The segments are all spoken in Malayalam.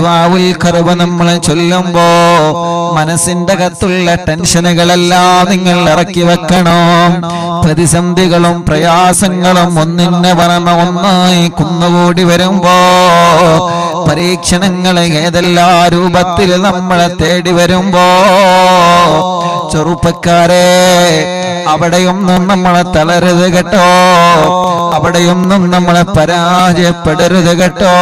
ദ്വാവുൽ കറുവ നമ്മൾ ചൊല്ലുമ്പോ മനസ്സിന്റെ അകത്തുള്ള ടെൻഷനുകളെല്ലാം നിങ്ങൾ ഇറക്കി വെക്കണം പ്രതിസന്ധികളും പ്രയാസങ്ങളും ഒന്നിനെ പറമ ഒന്നായി കുന്നുകൂടി വരുമ്പോ പരീക്ഷണങ്ങൾ ഏതെല്ലാ രൂപത്തിൽ നമ്മളെ തേടി വരുമ്പോ ചെറുപ്പക്കാരെ അവിടെയൊന്നും നമ്മളെ തളരരുത് കേട്ടോ അവിടെയൊന്നും നമ്മളെ പരാജയപ്പെടരുത് കേട്ടോ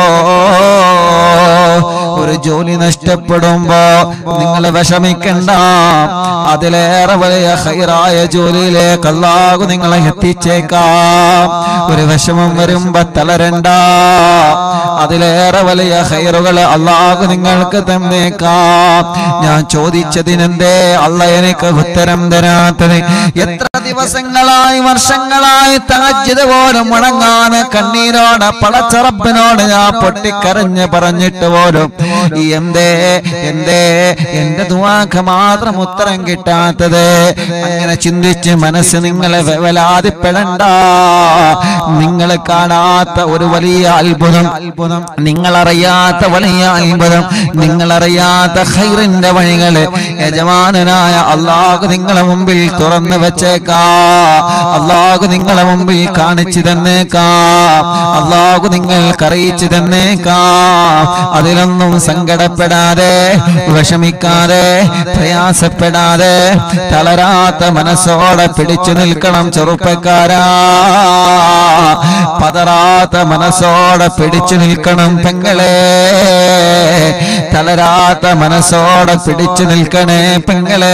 ഒരു ജോലി നഷ്ടപ്പെടുമ്പോ നിങ്ങൾ വിഷമിക്കണ്ട അതിലേറെ വലിയ ഹൈറായ ജോലിയിലേക്ക് അല്ലാഹു നിങ്ങളെ എത്തിച്ചേക്കാം ഒരു വിഷമം വരുമ്പോ തളരണ്ട അതിലേറെ വലിയ ഹൈറുകൾ അള്ളാഹു നിങ്ങൾക്ക് തന്നേക്കാം ഞാൻ ചോദിച്ചതിനെന്തേ അല്ല എനിക്ക് ഉത്തരം തരാത്തത് എത്ര ദിവസങ്ങളായി വർഷങ്ങളായി താജ്യത പോലും മുടങ്ങാന് കണ്ണീരോട് പളച്ചറപ്പിനോട് ഞാൻ പൊട്ടിക്കരഞ്ഞ് പറഞ്ഞിട്ട് പോലും ഈ എന്തേ എന്തേ എന്റെ ദുവാക്ക് മാത്രം ഉത്തരം കിട്ടാത്തത് അങ്ങനെ ചിന്തിച്ച് മനസ്സ് നിങ്ങളെ വേവലാതിപ്പെടണ്ട നിങ്ങൾ കാണാത്ത ഒരു വലിയ അത്ഭുതം അത്ഭുതം നിങ്ങൾ അറിയാത്ത വലിയ അത്ഭുതം നിങ്ങൾ അറിയാത്ത ഹൈറിന്റെ വഴികള് യജമാനനായ അള്ളാഹു നിങ്ങളെ മുമ്പിൽ തുറന്നു വെച്ചേക്കാ അള്ളാഹു നിങ്ങളെ മുമ്പിൽ കാണിച്ചു തന്നേക്കാം അള്ളാഹു നിങ്ങൾക്ക് അറിയിച്ചു തന്നേക്കാം അതിലൊന്നും സങ്കടപ്പെടാതെ വിഷമിക്കാതെ പ്രയാസപ്പെടാതെ തളരാത്ത മനസ്സോടെ പിടിച്ചു നിൽക്കണം ചെറുപ്പക്കാരാ പതറാത്ത മനസ്സോടെ പിടിച്ചു നിൽക്കണം പെങ്ങളെ തളരാത്ത മനസ്സോടെ പിടിച്ചു നിൽക്കണേ പെങ്ങളെ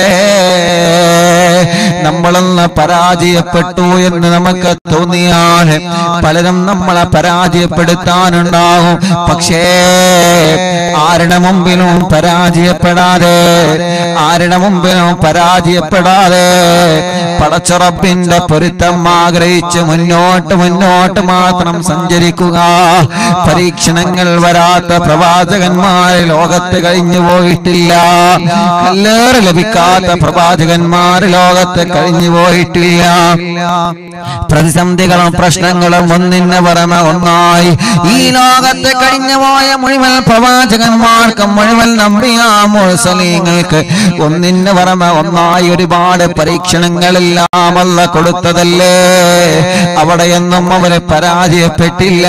നമ്മളൊന്ന് പരാജയപ്പെട്ടു എന്ന് നമുക്ക് തോന്നിയാൽ പലരും നമ്മളെ പരാജയപ്പെടുത്താനുണ്ടാകും പക്ഷേ ആരുടെ മുമ്പിലും പരാജയപ്പെടാതെ ആരുടെ മുമ്പിലും പരാജയപ്പെടാതെ പടച്ചുറപ്പിന്റെ പൊരുത്തം ആഗ്രഹിച്ച് മുന്നോട്ട് മുന്നോട്ട് മാത്രം സഞ്ചരിക്കുക പരീക്ഷണങ്ങൾ വരാത്ത പ്രവാചകന്മാർ ലോകത്ത് കഴിഞ്ഞു പോയിട്ടില്ല കല്ലേറ് ലഭിക്കാത്ത പ്രവാചകന്മാർ ലോകത്ത് കഴിഞ്ഞു പോയിട്ടില്ല പ്രതിസന്ധികളും പ്രശ്നങ്ങളും ഒന്നിന് പുറമെ ഒന്നായി ഈ ലോകത്ത് കഴിഞ്ഞു പോയ മുഴുവൻ പ്രവാചകന്മാർക്ക് മുഴുവൻ നമ്പിയ മുഴസലീങ്ങൾക്ക് ഒന്നിന് പുറമെ ഒന്നായി ഒരുപാട് പരീക്ഷണങ്ങളെല്ലാം അല്ല കൊടുത്തതല്ലേ അവിടെയൊന്നും അവര് പരാജയപ്പെട്ടില്ല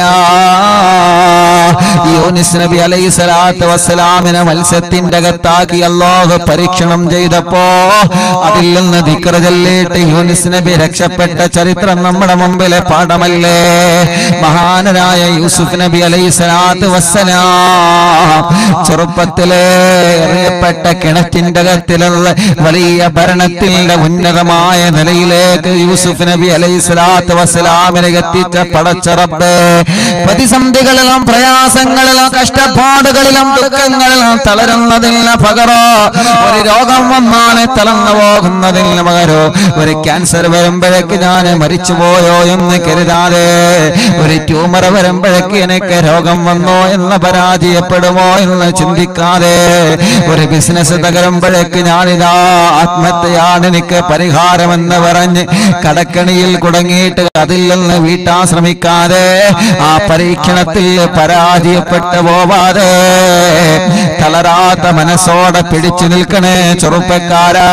യൂനിസ് നബി അലൈഹി സ്വലാത്തു വസ്സലാമിനെ മത്സ്യത്തിന്റെ അകത്താക്കി അല്ലാഹു പരീക്ഷണം ചെയ്തപ്പോ അതിൽ നിന്ന് ദിക്ര ചൊല്ലിയിട്ട് യൂനിസ് നബി രക്ഷപ്പെട്ട ചരിത്രം നമ്മുടെ മുമ്പിലെ പാഠമല്ലേ മഹാനരായ യൂസുഫ് നബി അലൈഹി സ്വലാത്തു വസ്സലാം ചെറുപ്പത്തിലെ എറിയപ്പെട്ട കിണറ്റിന്റെ അകത്തിലുള്ള വലിയ ഭരണത്തിന്റെ ഉന്നതമായ നിലയിലേക്ക് യൂസുഫ് നബി അലൈഹി സ്വലാത്തു വസ്സലാമിനെ എത്തിച്ച പടച്ചറബ് പ്രതിസന്ധികളിലും പ്രയാസങ്ങളിലും കഷ്ടപ്പാടുകളിലും ദുഃഖങ്ങളിലും തളരുന്നതിന് പകരോ ഒരു രോഗം വന്നാണ് തളർന്നു പോകുന്നതിന് പകരോ ഒരു ക്യാൻസർ വരുമ്പോഴേക്ക് ഞാൻ മരിച്ചുപോയോ എന്ന് കരുതാതെ ഒരു ട്യൂമർ വരുമ്പോഴേക്ക് എനിക്ക് രോഗം വന്നോ എന്ന് പരാജയപ്പെടുമോ എന്ന് ചിന്തിക്കാതെ ഒരു ബിസിനസ് തകരുമ്പോഴേക്ക് ഞാനിതാ ആത്മഹത്യയാണ് എനിക്ക് പരിഹാരമെന്ന് പറഞ്ഞ് കടക്കണിയിൽ കുടങ്ങിയിട്ട് അതിൽ നിന്ന് വീട്ടാൻ ശ്രമിക്കാതെ ആ പരീക്ഷണത്തിൽ പരാജയപ്പെട്ടു പോവാതെ തളരാത്ത മനസ്സോടെ പിടിച്ചു നിൽക്കണേ ചെറുപ്പക്കാരാ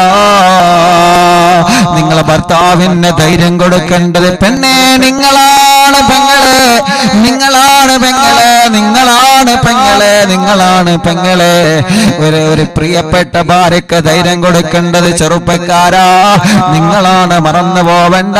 നിങ്ങളെ ഭർത്താവിന് ധൈര്യം കൊടുക്കേണ്ടത് പെണ്ണെ നിങ്ങളാണ് പെങ്ങളെ നിങ്ങളാണ് പെങ്ങളെ നിങ്ങളാണ് പെങ്ങളെ നിങ്ങളാണ് പെങ്ങളെ ഒരു ഒരു പ്രിയപ്പെട്ട ഭാര്യക്ക് ധൈര്യം കൊടുക്കേണ്ടത് ചെറുപ്പക്കാരാ നിങ്ങളാണ് മറന്നു പോവണ്ട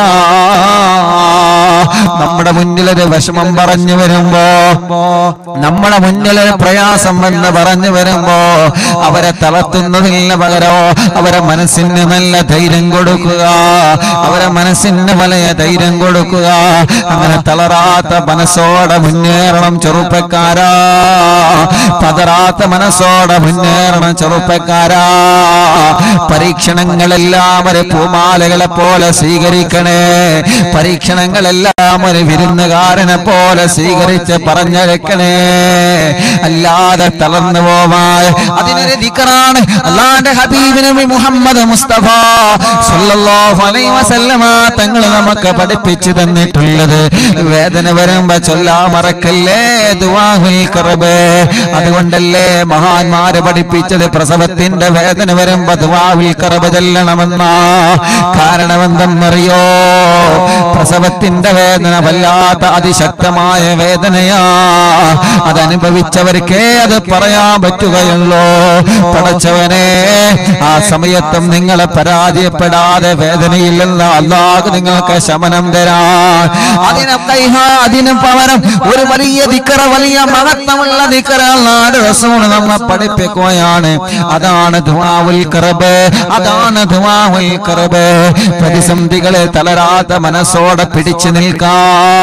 നമ്മുടെ മുന്നിലൊരു വിഷമം പറഞ്ഞു വരുമ്പോ നമ്മുടെ മുന്നിലൊരു പ്രയാസം എന്ന് പറഞ്ഞു വരുമ്പോ അവരെ തളർത്തുന്നതിന് പകരോ അവരെ മനസ്സിന് നല്ല ധൈര്യം കൊടുക്കുക അവരെ മനസ്സിന് വലിയ ധൈര്യം കൊടുക്കുക അങ്ങനെ തളരാത്ത മനസ്സോടെ മുന്നേറണം ചെറുപ്പക്കാരാ പതറാത്ത മനസ്സോടെ മുന്നേറണം ചെറുപ്പക്കാരാ പരീക്ഷണങ്ങളെല്ലാം ഒരു പൂമാലകളെ പോലെ സ്വീകരിക്കണേ പരീക്ഷണങ്ങളെല്ലാം ഒരു വിരുന്നുകാരനെ പോലെ സ്വീകരിച്ച് പറഞ്ഞഴക്കണേ അല്ലാതെ തളർന്നു പോവാൻ അതിനൊരു ദിക്കറാണ് അള്ളാന്റെ ഹബീബ് നബി മുഹമ്മദ് മുസ്തഫ സല്ലല്ലാഹു അലൈഹി വസല്ലമ തങ്ങൾ നമുക്ക് പഠിപ്പിച്ചു തന്നിട്ടുള്ളത് വേദന വരുമ്പോ ചൊല്ലാ മറക്കല്ലേ ദുവാഹുൽ കറബ് അതുകൊണ്ടല്ലേ മഹാന്മാര് പഠിപ്പിച്ചത് പ്രസവത്തിന്റെ വേദന വരുമ്പോ ദുവാഹുൽ കറബ് ചെല്ലണമെന്നാ കാരണം എന്തെന്നറിയോ പ്രസവത്തിന്റെ വേദന വല്ലാത്ത അതിശക്തമായ വേദനയാ അതനുഭവിച്ചവർക്കേ അത് പറയാൻ പറ്റുകയുള്ളൂ പടച്ചവനെ ആ സമയത്തും നിങ്ങളെ പരാജയപ്പെടാതെ വേദനയില്ലെന്ന അല്ലാഹ് നിങ്ങൾക്ക് ശമനം തരാൻ അതിന് കൈഹ അതിന് പകരം ഒരു വലിയ ദിക്കറ വലിയ മഹത്വമുള്ള ദിക്കറ നാട് റസൂൽ നമ്മെ പഠിപ്പിക്കുകയാണ് അതാണ് ദുആഉൽ കറബ് അതാണ് ദുആഉൽ കറബ് പ്രതിസന്ധികളെ തളരാത്ത മനസ്സോടെ പിടിച്ചു നിൽക്കാ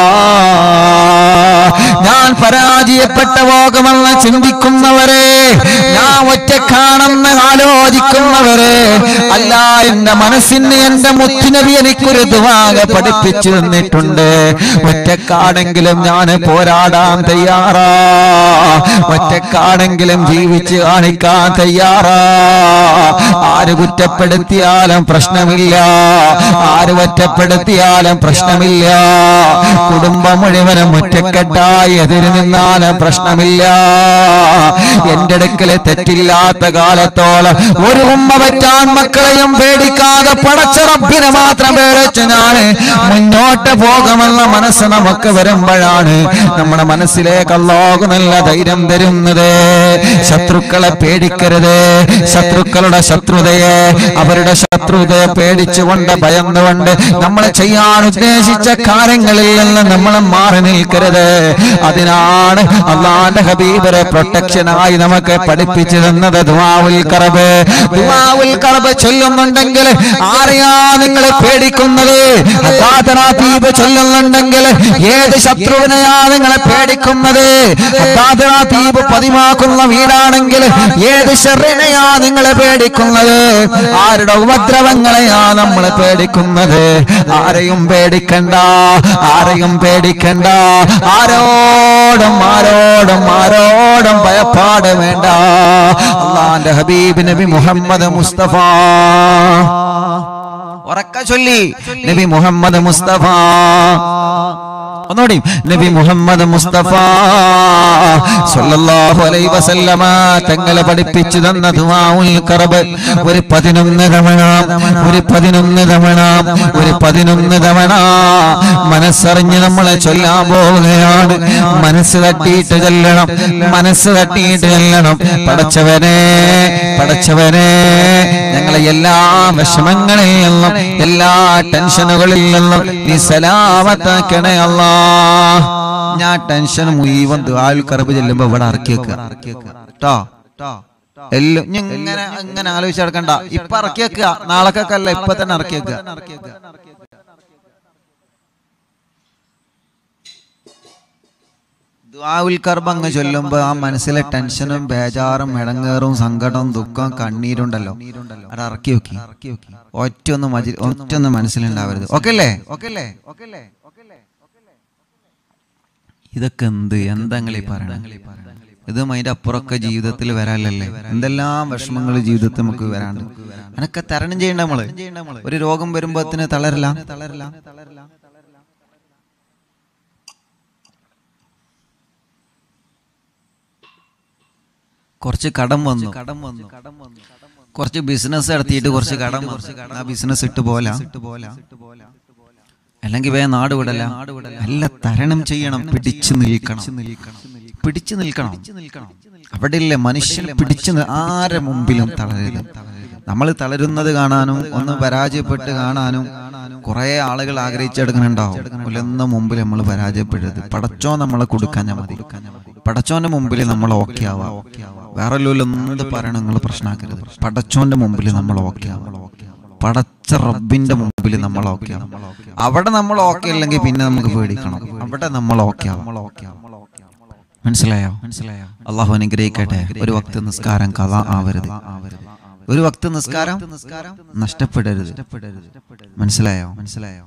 ഞാൻ പരാജയപ്പെട്ട പോകുമെന്ന് ചിന്തിക്കുന്നവരെ ഞാൻ ഒറ്റക്കാണെന്ന് ആലോചിക്കുന്നവരെ അല്ല എന്റെ മനസ്സിന് എന്റെ മുത്തുനബി എനിക്കൊരു ദുവാക പഠിപ്പിച്ചു തന്നിട്ടുണ്ട് ഒറ്റക്കാണെങ്കിലും ഞാൻ പോരാടാൻ തയ്യാറാ ഒറ്റക്കാണെങ്കിലും ജീവിച്ച് കാണിക്കാൻ തയ്യാറാ ആര് കുറ്റപ്പെടുത്തിയാലും പ്രശ്നമില്ല ആര് ഒറ്റപ്പെടുത്തിയാലും പ്രശ്നമില്ല കുടുംബം മുഴുവനും ഒറ്റക്കെട്ടായി എതിര് നിന്നാലും പ്രശ്നമില്ല എന്റെ അടുക്കല് തെറ്റില്ലാത്ത കാലത്തോളം ഒരു ഉമ്മ പറ്റാൻ മക്കളെയും പേടിക്കാതെ പടച്ച റബ്ബിനെ മാത്രം പേടിച്ച് ഞാൻ മുന്നോട്ട് പോകുമെന്ന മനസ്സ് നമുക്ക് വരുമ്പോഴാണ് നമ്മുടെ മനസ്സിലേക്ക് അല്ലാഹു നല്ല ധൈര്യം തരുന്നത് ശത്രുക്കളെ പേടിക്കരുത് ശത്രുക്കളുടെ ശത്രുതയെ അവരുടെ ശത്രുതയെ പേടിച്ചുകൊണ്ട് ഭയന്നുകൊണ്ട് നമ്മൾ ചെയ്യാൻ ഉദ്ദേശിച്ച കാര്യങ്ങളിൽ നിന്ന് നമ്മൾ മാറി നിൽക്കരുത് അതിനാണ് അള്ളാന്റെ ഹബീബരെ പ്രൊട്ടക്ഷനായി നമുക്ക് പഠിപ്പിച്ചു തന്നത് ദുആഉൽ കറബ് ദുആഉൽ കറബ് ചൊല്ലുന്നുണ്ടെങ്കിൽ ആരെയാ നിങ്ങൾ പേടിക്കുന്നത് അത്താതറാത്തീബ് ചൊല്ലുന്നുണ്ടെങ്കിൽ ഏത് ശത്രുവിനെയാ നിങ്ങളെ പേടിക്കുന്നത് അത്താതറാത്തീബ് പതിവാക്കുന്ന വീടാണെങ്കിൽ ഏത് ഷെറിനെയാ നിങ്ങളെ പേടിക്കുന്നത് ആരുടെ ഉപദ്രവങ്ങളെയാ നമ്മൾ പേടിക്കുന്നത് ആരെയും പേടിക്കണ്ട ആരെയും പേടിക്കണ്ട ആരോടും ആരോടും ആരോടും ഭയപ്പാട് വേണ്ട അള്ളാന്റെ ഹബീബ് നബി മുഹമ്മദ് മുസ്തഫ ഉറക്ക ചൊല്ലി നബി മുഹമ്മദ് മുസ്തഫ ഒന്നുകൂടി നബി മുഹമ്മദ് മുസ്തഫ സല്ലല്ലാഹു അലൈഹി വസല്ലമ തങ്ങളെ പഠിപ്പിച്ചു തന്ന ദുആഉൽ കറബ് ഒരു പതിനൊന്ന് തവണ ഒരു പതിനൊന്ന് തവണ ഒരു പതിനൊന്ന് തവണ മനസ്സറിഞ്ഞ് നമ്മളെ ചൊല്ലാൻ പോവുകയാണ് മനസ്സ് തട്ടിയിട്ട് ചെല്ലണം മനസ്സ് തട്ടിയിട്ട് ചെല്ലണം പടച്ചവനെ പടച്ചവനെ ഞങ്ങളെ എല്ലാ വിഷമങ്ങളിൽ നിന്നും എല്ലാ ടെൻഷനുകളിൽ നിന്നും നീ സലാമത്താക്കണേ അല്ലാ ഞാൻ ടെൻഷൻ മുഴുവൻ ദുആൽ കറബ് ചെല്ലുമ്പോ ഇവിടെ ഇറക്കി വെക്കുക കേട്ടോ എല്ലാം ഇനി ഇങ്ങനെ ഇങ്ങനെ ആലോചിച്ച് നടക്കണ്ട ഇപ്പൊ ഇറക്കി വെക്കുക നാളെക്കൊക്കെ ഇപ്പൊ തന്നെ ഇറക്കി വെക്കുക ദുആഉൽ കർബ് അങ്ങ് ചൊല്ലുമ്പോ ആ മനസ്സിലെ ടെൻഷനും ബേജാറും ഇടങ്ങേറും സങ്കടവും ദുഃഖവും കണ്ണീരുണ്ടല്ലോ അത് ഇറക്കി വെക്കി ഒറ്റ ഒന്ന് മജി ഒറ്റ ഒന്ന് മനസ്സിലുണ്ടാവരുത് ഓക്കെ അല്ലേ ഓക്കെ അല്ലേ ഓക്കെ അല്ലേ ഇതൊക്കെ എന്ത് എന്താ നിങ്ങൾ ഈ പറയണത് ഇതും അതിന്റെ അപ്പുറമൊക്കെ ജീവിതത്തിൽ വരാനല്ലേ എന്തെല്ലാം വിഷമങ്ങൾ ജീവിതത്തിൽ നമുക്ക് വരാണ്ട് അനക്കെ തരണം ചെയ്യണ്ട നമ്മള് ഒരു രോഗം വരുമ്പോ തളരില്ല തളരില്ല കുറച്ച് കടം വന്നു കടം വന്നു കുറച്ച് ബിസിനസ് നടത്തിയിട്ട് കുറച്ച് കടം വന്നു. ആ ബിസിനസ് ഇട്ട് പോല അല്ലെങ്കിൽ വേ നാട് വിടല നല്ല തരണം ചെയ്യണം പിടിച്ചു നിൽക്കണം പിടിച്ചു നിൽക്കണം അവിടെ ഇല്ലേ മനുഷ്യൻ പിടിച്ചു നി- ആരെ മുമ്പിലും തളരരുത് നമ്മൾ തളരുന്നത് കാണാനും ഒന്ന് പരാജയപ്പെട്ട് കാണാനും കുറെ ആളുകൾ ആഗ്രഹിച്ചെടുക്കുന്നുണ്ടാവും ഒലൊന്നും മുമ്പിൽ നമ്മൾ പരാജയപ്പെടരുത് പടച്ചോ നമ്മളെ കൊടുക്കാൻ മതി പടച്ചോന്റെ മുമ്പിൽ നമ്മൾ ഓക്കെ ആവാം വേറെ എന്ത് പറയണം നിങ്ങൾ പ്രശ്നമാക്കരുത് പടച്ചോന്റെ മുമ്പിൽ നമ്മൾ ഓക്കെ ആവാം പടച്ച റബ്ബിന്റെ മുമ്പിൽ നമ്മൾ ഓക്കെ ആവും അവിടെ നമ്മൾ ഓക്കെ അല്ലെങ്കിൽ പിന്നെ നമുക്ക് പേടിക്കണം അവിടെ നമ്മൾ ഓക്കെ ആവും മനസ്സിലായോ മനസ്സിലായോ അള്ളാഹു അനുഗ്രഹിക്കട്ടെ ഒരു വക്ത നിസ്കാരം കഥ ആവരുത് ഒരു വക്ത നിസ്കാരം നഷ്ടപ്പെടരുത് മനസ്സിലായോ മനസ്സിലായോ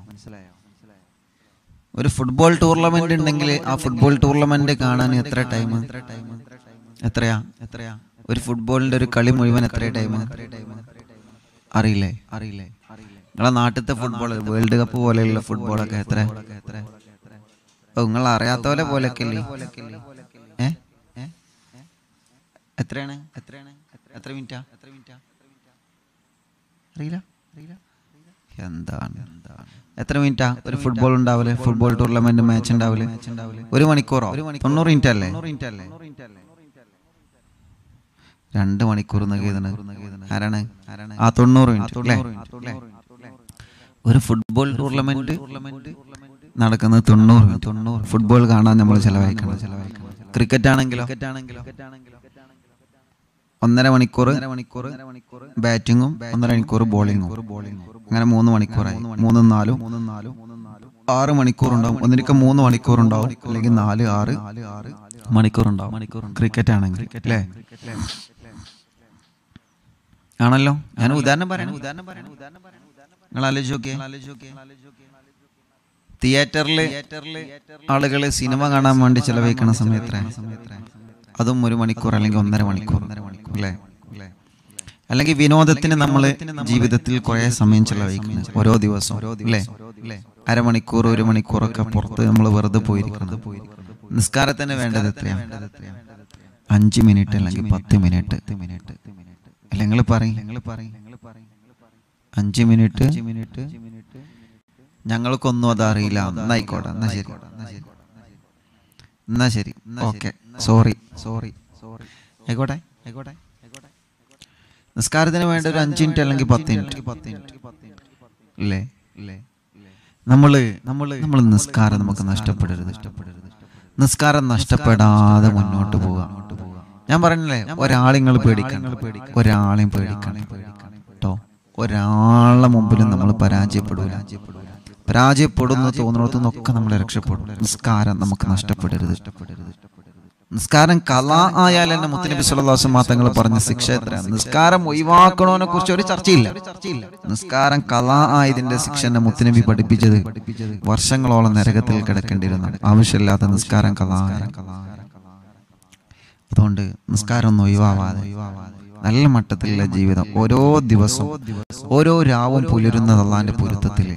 ഒരു ഫുട്ബോൾ ടൂർണമെന്റ് ഉണ്ടെങ്കിൽ ആ ഫുട്ബോൾ ടൂർണമെന്റ് കാണാൻ എത്ര ടൈം എത്രയാ എത്രയാ ഒരു ഫുട്ബോളിന്റെ ഒരു കളി മുഴുവൻ എത്ര ടൈം അറിയില്ലേ അറിയില്ലേ നിങ്ങളെ നാട്ടിലത്തെ ഫുട്ബോൾ വേൾഡ് കപ്പ് പോലെയുള്ള ഫുട്ബോളൊക്കെ എത്ര ഓ നിങ്ങൾ അറിയാത്ത പോലെ പോലൊക്കെ അല്ലേ ഏ ഏ? എത്രയാണ് എത്രയാണ് എത്ര മിനിറ്റാ എത്ര മിനിറ്റാ അറിയില്ല അറിയില്ല എന്താണ് എന്താണ് എത്ര മിനിറ്റാ ഒരു ഫുട്ബോൾ ഉണ്ടാവില്ലേ ഫുട്ബോൾ ടൂർണമെന്റ് മാച്ച് ഉണ്ടാവില്ലേ ഒരു മണിക്കൂറോ തൊണ്ണൂറ് മിനിറ്റ് അല്ലേ രണ്ട് മണിക്കൂർ നഗീതണ് ആരാണ് ആ തൊണ്ണൂറ് മിനിറ്റ് അല്ലേ ഒരു ഫുട്ബോൾ ടൂർണമെന്റ് നടക്കുന്നത് തൊണ്ണൂറ് മിനിറ്റ് തൊണ്ണൂറ് ഫുട്ബോൾ കാണാൻ നമ്മൾ ചെലവഴിക്കണം ക്രിക്കറ്റ് ആണെങ്കിലോ ഒന്നര മണിക്കൂർ മണിക്കൂർ ബാറ്റിങ്ങും ഒന്നര മണിക്കൂർ ബോളിങ്ങും അങ്ങനെ മൂന്ന് മണിക്കൂറായി മൂന്നും നാലും മൂന്നും നാലും ആറ് മണിക്കൂർ ഉണ്ടാവും ഒന്നിനൊക്കെ മൂന്ന് മണിക്കൂർ ഉണ്ടാവും അല്ലെങ്കിൽ നാല് ആറ് മണിക്കൂർ ഉണ്ടാവും മണിക്കൂർ ക്രിക്കറ്റ് ആണെങ്കിൽ അല്ലേ ആണല്ലോ ഞാൻ ഉദാഹരണം പറയണം ഉദാഹരണം പറയണം നിങ്ങൾ ആലോചിച്ച് നോക്കിയേ തിയേറ്ററിൽ ആളുകൾ സിനിമ കാണാൻ വേണ്ടി ചെലവഴിക്കണ സമയത്ര അതും ഒരു മണിക്കൂർ അല്ലെങ്കിൽ ഒന്നര മണിക്കൂർ അല്ലേ അല്ലെങ്കിൽ വിനോദത്തിന് നമ്മൾ ജീവിതത്തിൽ കുറെ സമയം ചെലവഴിക്കുന്നു ഓരോ ദിവസവും അല്ലേ അരമണിക്കൂർ ഒരു മണിക്കൂറൊക്കെ പുറത്ത് നമ്മൾ വെറുതെ പോയിരിക്കുന്നത് നിസ്കാരത്തിന് വേണ്ടത് എത്രയാണ് അഞ്ച് മിനിറ്റ് അല്ലെങ്കിൽ പത്ത് മിനിറ്റ് അല്ല നിങ്ങൾ പറയും നിങ്ങൾ പറയും അഞ്ച് മിനിറ്റ് മിനിറ്റ് ഞങ്ങൾക്കൊന്നും അത് അറിയില്ല എന്നായിക്കോട്ടെ എന്നാ ശരി എന്നാ ശരി ഓക്കെ സോറി സോറി സോറി ആയിക്കോട്ടെ ആയിക്കോട്ടെ നിസ്കാരത്തിന് വേണ്ട ഒരു അഞ്ച് മിനിറ്റ് അല്ലെങ്കിൽ പത്ത് മിനിറ്റ് പത്ത് മിനിറ്റ് അല്ലേ അല്ലേ നമ്മള് നമ്മള് നമ്മൾ നിസ്കാരം നമുക്ക് നഷ്ടപ്പെടരുത് ഇഷ്ടപ്പെടരുത് നിസ്കാരം നഷ്ടപ്പെടാതെ മുന്നോട്ട് പോവുക ഞാൻ പറഞ്ഞില്ലേ ഒരാളിങ്ങൾ പേടിക്കണം ഒരാളെയും പേടിക്കണം കേട്ടോ ഒരാളുടെ മുമ്പിലും നമ്മൾ പരാജയപ്പെടൂല പരാജയപ്പെടുന്നു തോന്നുന്നിടത്തു നിന്നൊക്കെ നമ്മൾ രക്ഷപ്പെടും നിസ്കാരം നമുക്ക് നഷ്ടപ്പെടരുത് നിസ്കാരം കല ആയാൽ തന്നെ മുത്തനബി സുല്ലാസ് മാത്തങ്ങൾ പറഞ്ഞ ശിക്ഷ എത്രയാണ് നിസ്കാരം ഒഴിവാക്കണോനെ കുറിച്ച് ഒരു ചർച്ചയില്ല നിസ്കാരം കല ആയതിന്റെ ശിക്ഷ എന്നെ മുത്തനബി പഠിപ്പിച്ചത് വർഷങ്ങളോളം നരകത്തിൽ കിടക്കേണ്ടിയിരുന്നു ആവശ്യമില്ലാത്ത നിസ്കാരം കല അതുകൊണ്ട് നിസ്കാരം ഒന്നും ഒഴിവാവാതെ നല്ല മട്ടത്തിലുള്ള ജീവിതം ഓരോ ദിവസവും ഓരോ രാവും പുലരുന്നത് അള്ളാന്റെ പൊരുത്തത്തില്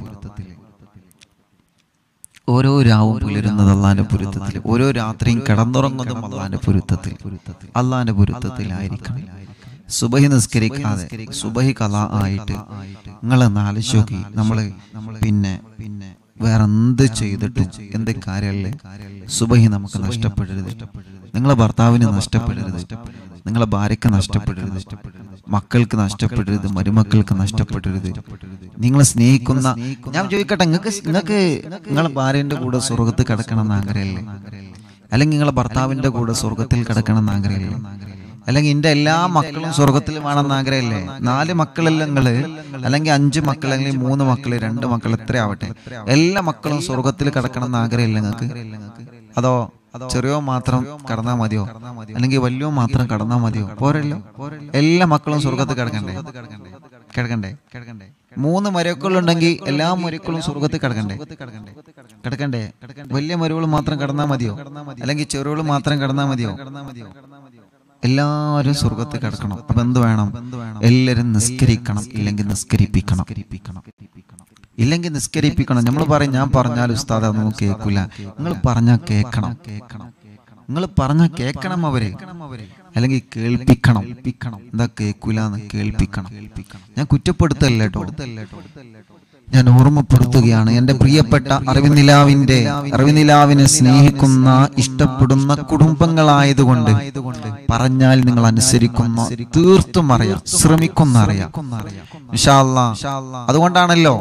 ഓരോ രാവും പുലരുന്നത് അള്ളാന്റെ പൊരുത്തത്തിൽ ഓരോ രാത്രിയും കിടന്നുറങ്ങുന്നതും അള്ളാന്റെ പൊരുത്തത്തിൽ അള്ളാന്റെ പൊരുത്തത്തിലായിരിക്കണം സുബഹി നിസ്കരിക്കാതെ സുബഹി കഥ ആയിട്ട് നിങ്ങൾ ആലോചിച്ച് നോക്കി നമ്മള് പിന്നെ പിന്നെ വേറെ എന്ത് ചെയ്തിട്ടും എന്ത് കാര്യമല്ലേ സുബഹി നമുക്ക് നഷ്ടപ്പെടരുത് നിങ്ങളെ ഭർത്താവിന് നഷ്ടപ്പെടരുത് നിങ്ങളെ ഭാര്യക്ക് നഷ്ടപ്പെടരുത് മക്കൾക്ക് നഷ്ടപ്പെടരുത് മരുമക്കൾക്ക് നഷ്ടപ്പെടരുത് നിങ്ങളെ സ്നേഹിക്കുന്ന ഞാൻ ചോദിക്കട്ടെ നിങ്ങൾക്ക് നിങ്ങൾക്ക് നിങ്ങളെ ഭാര്യന്റെ കൂടെ സ്വർഗത്ത് കിടക്കണം എന്ന് ആഗ്രഹമല്ലേ അല്ലെങ്കിൽ നിങ്ങളെ ഭർത്താവിന്റെ കൂടെ സ്വർഗത്തിൽ കിടക്കണം എന്ന് ആഗ്രഹമല്ലേ അല്ലെങ്കിൽ എന്റെ എല്ലാ മക്കളും സ്വർഗത്തിൽ വേണമെന്ന് ആഗ്രഹമല്ലേ നാല് മക്കളല്ല നിങ്ങള് അല്ലെങ്കിൽ അഞ്ച് മക്കൾ അല്ലെങ്കിൽ മൂന്ന് മക്കള് രണ്ട് മക്കൾ എത്ര ആവട്ടെ എല്ലാ മക്കളും സ്വർഗത്തിൽ കിടക്കണം എന്ന് ആഗ്രഹമില്ല നിങ്ങൾക്ക് അതോ ചെറിയോ മാത്രം കടന്നാ മതിയോ അല്ലെങ്കിൽ വലിയോ മാത്രം കടന്നാ മതിയോ പോരല്ലോ എല്ലാ മക്കളും സ്വർഗത്തിൽ കിടക്കണ്ടേ കിടക്കണ്ടേ കിടക്കണ്ടേ മൂന്ന് മരക്കളുണ്ടെങ്കിൽ എല്ലാ മരക്കളും സ്വർഗത്തിൽ കിടക്കണ്ടേ കിടക്കണ്ടേ വലിയ മരുകൾ മാത്രം കടന്നാ മതിയോ അല്ലെങ്കിൽ ചെറുകൾ മാത്രം കടന്നാ മതിയോ എല്ലാവരും സ്വർഗത്ത് കിടക്കണം അപ്പൊ എന്ത് വേണം എല്ലാരും നിസ്കരിക്കണം ഇല്ലെങ്കിൽ നിസ്കരിപ്പിക്കണം ഇല്ലെങ്കിൽ നിസ്കരിപ്പിക്കണം നമ്മൾ പറയും ഞാൻ പറഞ്ഞാൽ ഉസ്താദ് അതൊന്നും കേൾക്കില്ല നിങ്ങൾ പറഞ്ഞാൽ കേൾക്കണം നിങ്ങൾ പറഞ്ഞാൽ കേൾക്കണം അവരെ അല്ലെങ്കിൽ കേൾപ്പിക്കണം എന്താ കേൾക്കൂലെന്ന് കേൾപ്പിക്കണം ഞാൻ കുറ്റപ്പെടുത്തല്ല കേട്ടോ ഞാൻ ഓർമ്മപ്പെടുത്തുകയാണ് എന്റെ പ്രിയപ്പെട്ട അറിവിനിലാവിന്റെ അറിവിനിലാവിനെ സ്നേഹിക്കുന്ന ഇഷ്ടപ്പെടുന്ന കുടുംബങ്ങളായതുകൊണ്ട് പറഞ്ഞാൽ നിങ്ങൾ അനുസരിക്കുന്ന തീർത്തും അറിയാം ശ്രമിക്കുന്ന അറിയാം ഇൻഷാ അല്ലാ. അതുകൊണ്ടാണല്ലോ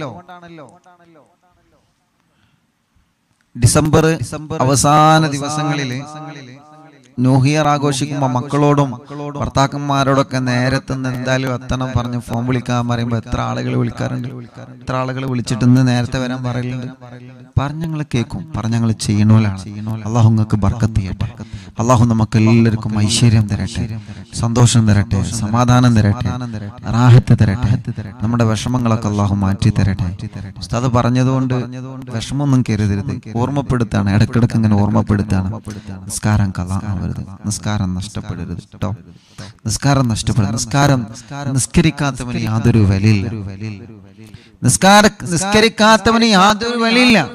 ഡിസംബർ അവസാന ദിവസങ്ങളില് ന്യൂഹിയർ ആഘോഷിക്കുമ്പോ മക്കളോടും ഭർത്താക്കന്മാരോടൊക്കെ നേരത്തെ നിന്ന് എന്തായാലും എത്തണം പറഞ്ഞ് ഫോൺ വിളിക്കാൻ പറയുമ്പോ എത്ര ആളുകൾ വിളിക്കാറുണ്ട് എത്ര ആളുകൾ വിളിച്ചിട്ട് ഇന്ന് നേരത്തെ വരാൻ പറയലുണ്ട് പറഞ്ഞങ്ങൾ കേൾക്കും പറഞ്ഞങ്ങൾ ചെയ്യണോലാണ് അള്ളാഹു നിങ്ങൾക്ക് ബർക്കത്ത് ചെയ്യട്ടെ അള്ളാഹു നമുക്ക് എല്ലാവർക്കും ഐശ്വര്യം തരട്ടെ സന്തോഷം തരട്ടെ സമാധാനം തരട്ടെ റാഹത്ത് തരട്ടെ നമ്മുടെ വിഷമങ്ങളൊക്കെ അള്ളാഹു മാറ്റി തരട്ടെ ഉസ്താദ് പറഞ്ഞതുകൊണ്ട് വിഷമമൊന്നും കരുതരുത് ഓർമ്മപ്പെടുത്താണ് ഇടക്കിടക്ക് ഇങ്ങനെ ഓർമ്മപ്പെടുത്താണ് നിസ്കാരം കഥ ആവരുത് നിസ്കാരം നഷ്ടപ്പെടരുത് കേട്ടോ നിസ്കാരം നഷ്ടപ്പെടരുത് നിസ്കാരം നിസ്കരിക്കാത്തവന് യാതൊരു വിലയില്ല നിസ്കാര നിസ്കരിക്കാത്തവന് യാതൊരു വിലയില്ല